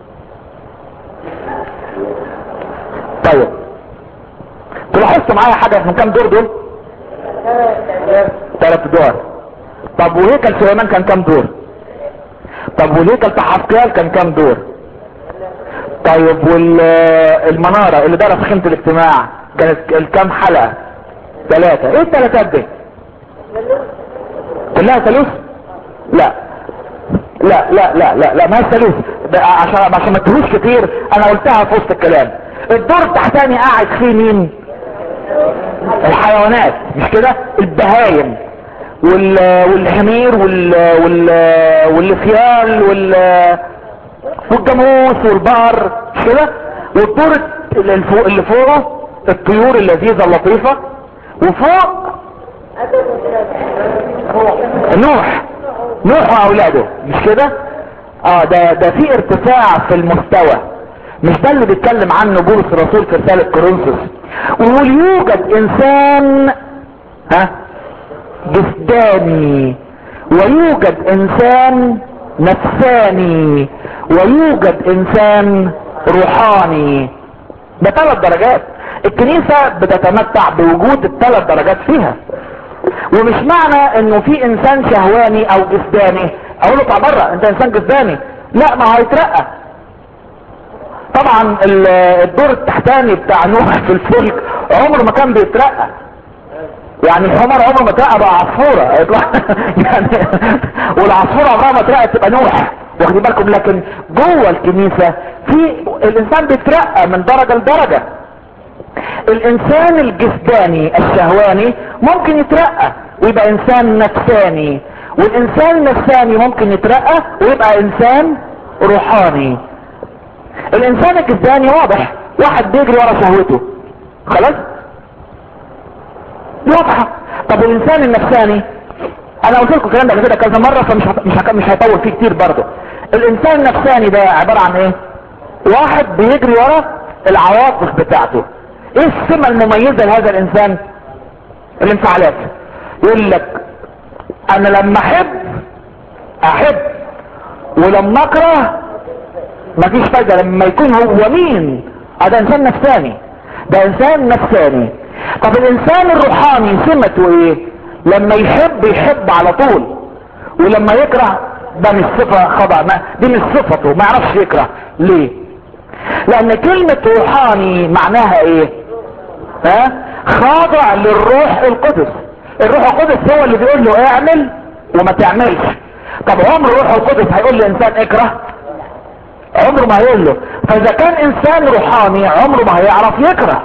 طيب تلاحظتوا معايا حاجة من كام دور دول ثلاث دور طب وهيكل سليمان كان كام دور طب والهيكل بتاع حسقيال كان كام دور طيب والمنارة اللي دارت خيمة الاجتماع كانت الكام حلقة ثلاثة ايه الثلاثات دي كلها ثالوث لا لا لا لا لا لا ما هي ثالوث ده عشان عشان ما تهوش كتير انا قلتها في وسط الكلام الدور التحتاني قاعد فيه مين الحيوانات مش كده البهايم وال والحمير وال وال والفيال وال والجاموس والبقر مش كده والدور اللي فوق اللي فوقه الطيور اللذيذة اللطيفة وفوق نوح نوح واولاده مش كده اه ده ده في ارتفاع في المستوى مش ده اللي بيتكلم عنه بولس الرسول في رسالة كورنثوس ويقول يوجد انسان ها جسداني ويوجد انسان نفساني ويوجد انسان روحاني ده ثلاث درجات الكنيسة بتتمتع بوجود الثلاث درجات فيها ومش معنى انه في انسان شهواني او جسداني اقول له اطلع بره انت انسان جسداني لا ما هو هيترقى طبعا ال- الدور التحتاني بتاع نوح في الفلك عمره ما كان بيترقى يعني الحمار عمره ما اترقى بقى عصفورة يطلع يعني والعصفورة عمرها ما اترقت تبقى نوح واخدين بالكم لكن جوه الكنيسة في الانسان بيترقى من درجة لدرجة الانسان الجسداني الشهواني ممكن يترقى ويبقى انسان نفساني والانسان النفساني ممكن يترقى ويبقى انسان روحاني الانسان الجسداني واضح واحد بيجري ورا شهوته خلاص واضحة طب الانسان النفساني انا قلت لكم الكلام ده قبل كده كذا مرة فمش هط- مش هك- مش هيطول فيه كتير برضه الانسان النفساني ده عبارة عن ايه واحد بيجري ورا العواطف بتاعته ايه السمة المميزة لهذا الانسان الانفعالات يقول لك انا لما احب احب ولما اكره مفيش فايدة لما يكون هو مين آه ده انسان نفساني ده انسان نفساني طب الانسان الروحاني سمته ايه لما يحب يحب على طول ولما يكره ده مش صفة خضع ما دي مش صفته ما يعرفش يكره ليه لان كلمة روحاني معناها ايه ها خاضع للروح القدس الروح القدس هو اللي بيقول له اعمل وما تعملش طب عمر الروح القدس هيقول لانسان اكره عمره ما هيقول له فاذا كان انسان روحاني عمره ما هيعرف يكره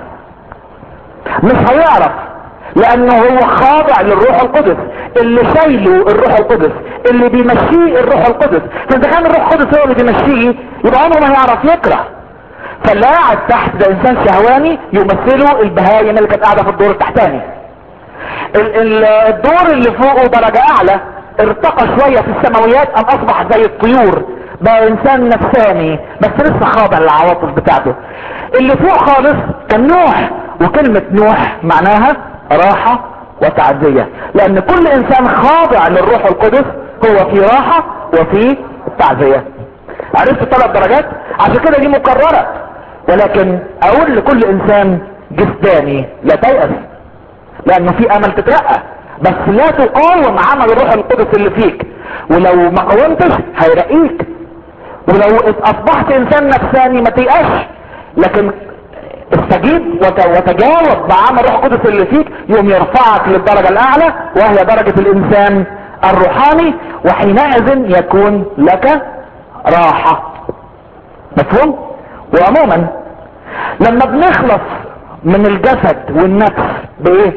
مش هيعرف لانه هو خاضع للروح القدس اللي شايله الروح القدس اللي بيمشيه الروح القدس فاذا كان الروح القدس هو اللي بيمشيه يبقى عمره ما هيعرف يكره فاللي قاعد تحت ده انسان شهواني يمثله البهايم اللي كانت قاعده في الدور التحتاني ال- ال- الدور اللي فوقه درجة اعلى ارتقى شوية في السماويات ام اصبح زي الطيور بقى انسان نفساني بس لسه خاضع للعواطف بتاعته اللي فوق خالص كان نوح وكلمة نوح معناها راحة وتعزية لان كل انسان خاضع للروح القدس هو في راحة وفي تعزية عرفت الثلاث درجات عشان كده دي مكررة ولكن اقول لكل انسان جسداني لا تيأس لانه في امل تترقى بس لا تقاوم عمل الروح القدس اللي فيك ولو ما قاومتش هيرقيك ولو اصبحت انسان نفساني ما تيأسش لكن استجيب وت- وتجاوب بعمل الروح القدس اللي فيك يوم يرفعك للدرجة الاعلى وهي درجة الانسان الروحاني وحينئذ يكون لك راحة مفهوم وعموما لما بنخلص من الجسد والنفس بايه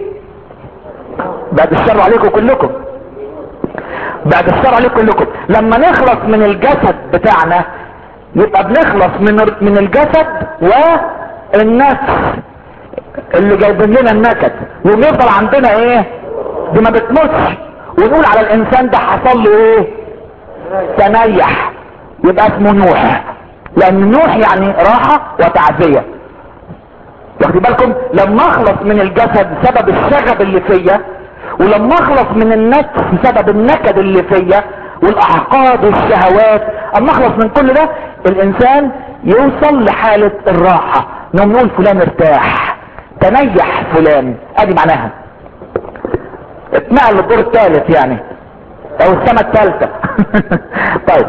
بعد الشر عليكم كلكم بعد الشر عليكم كلكم لما نخلص من الجسد بتاعنا يبقى بنخلص من من الجسد والنفس اللي جايبين لنا النكد يوم يفضل عندنا ايه دي ما بتموتش ونقول على الانسان ده حصل له ايه تنيح يبقى اسمه نوح لان نوح يعني راحة وتعزية واخدين بالكم لما اخلص من الجسد بسبب الشغب اللي فيا ولما اخلص من النفس بسبب النكد اللي فيا والاحقاد والشهوات اما اخلص من كل ده الانسان يوصل لحالة الراحة نقوم نقول فلان ارتاح تنيح فلان ادي معناها اتنقل للدور الثالث يعني او السنة الثالثة طيب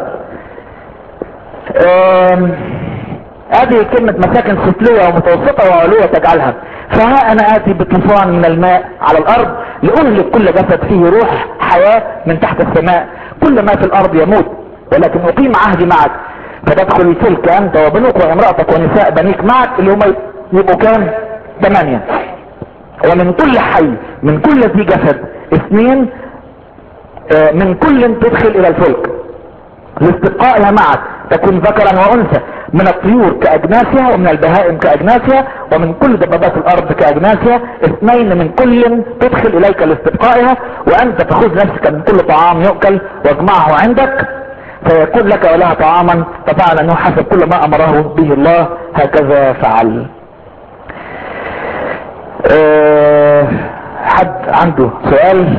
أم، ادي كلمة مساكن سفلية ومتوسطة وعلوية تجعلها فها انا اتي بطوفان من الماء على الارض لاهلك كل جسد فيه روح حياة من تحت السماء كل ما في الارض يموت ولكن اقيم عهدي معك فتدخل الفلك انت وبنوك وامرأتك ونساء بنيك معك اللي هم يبقوا كام ثمانية ومن كل حي من كل ذي جسد اثنين آه، من كل تدخل الى الفلك لاستبقائها معك تكون ذكرا وانثى من الطيور كاجناسها ومن البهائم كاجناسها ومن كل دبابات الارض كاجناسها اثنين من كل تدخل اليك لاستبقائها وانت تخذ نفسك من كل طعام يؤكل واجمعه عندك فيكون لك ولها طعاما ففعل نوح حسب كل ما امره به الله هكذا فعل أه حد عنده سؤال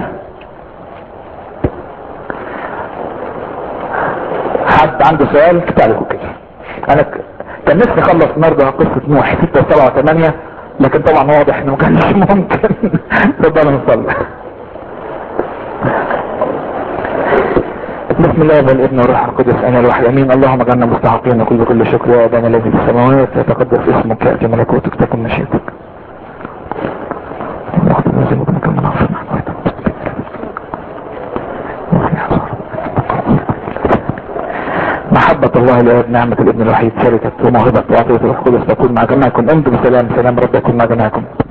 حد عنده سؤال كتابه كده انا ك- كان نفسي اخلص النهارده قصه نوح 6 و7 و8 لكن طبعا واضح انه ما كانش ممكن ربنا نصلي بسم الله والابن والروح القدس انا الواحد امين اللهم اجعلنا مستحقين نقول بكل شكر يا ابانا الذي في السماوات يتقدس اسمك ياتي ملكوتك تكن مشيئتك محبة الله لأب نعمة الابن الوحيد شركة وموهبة وعطية الروح القدس تكون مع جميعكم انتم بسلام سلام رب يكون مع جميعكم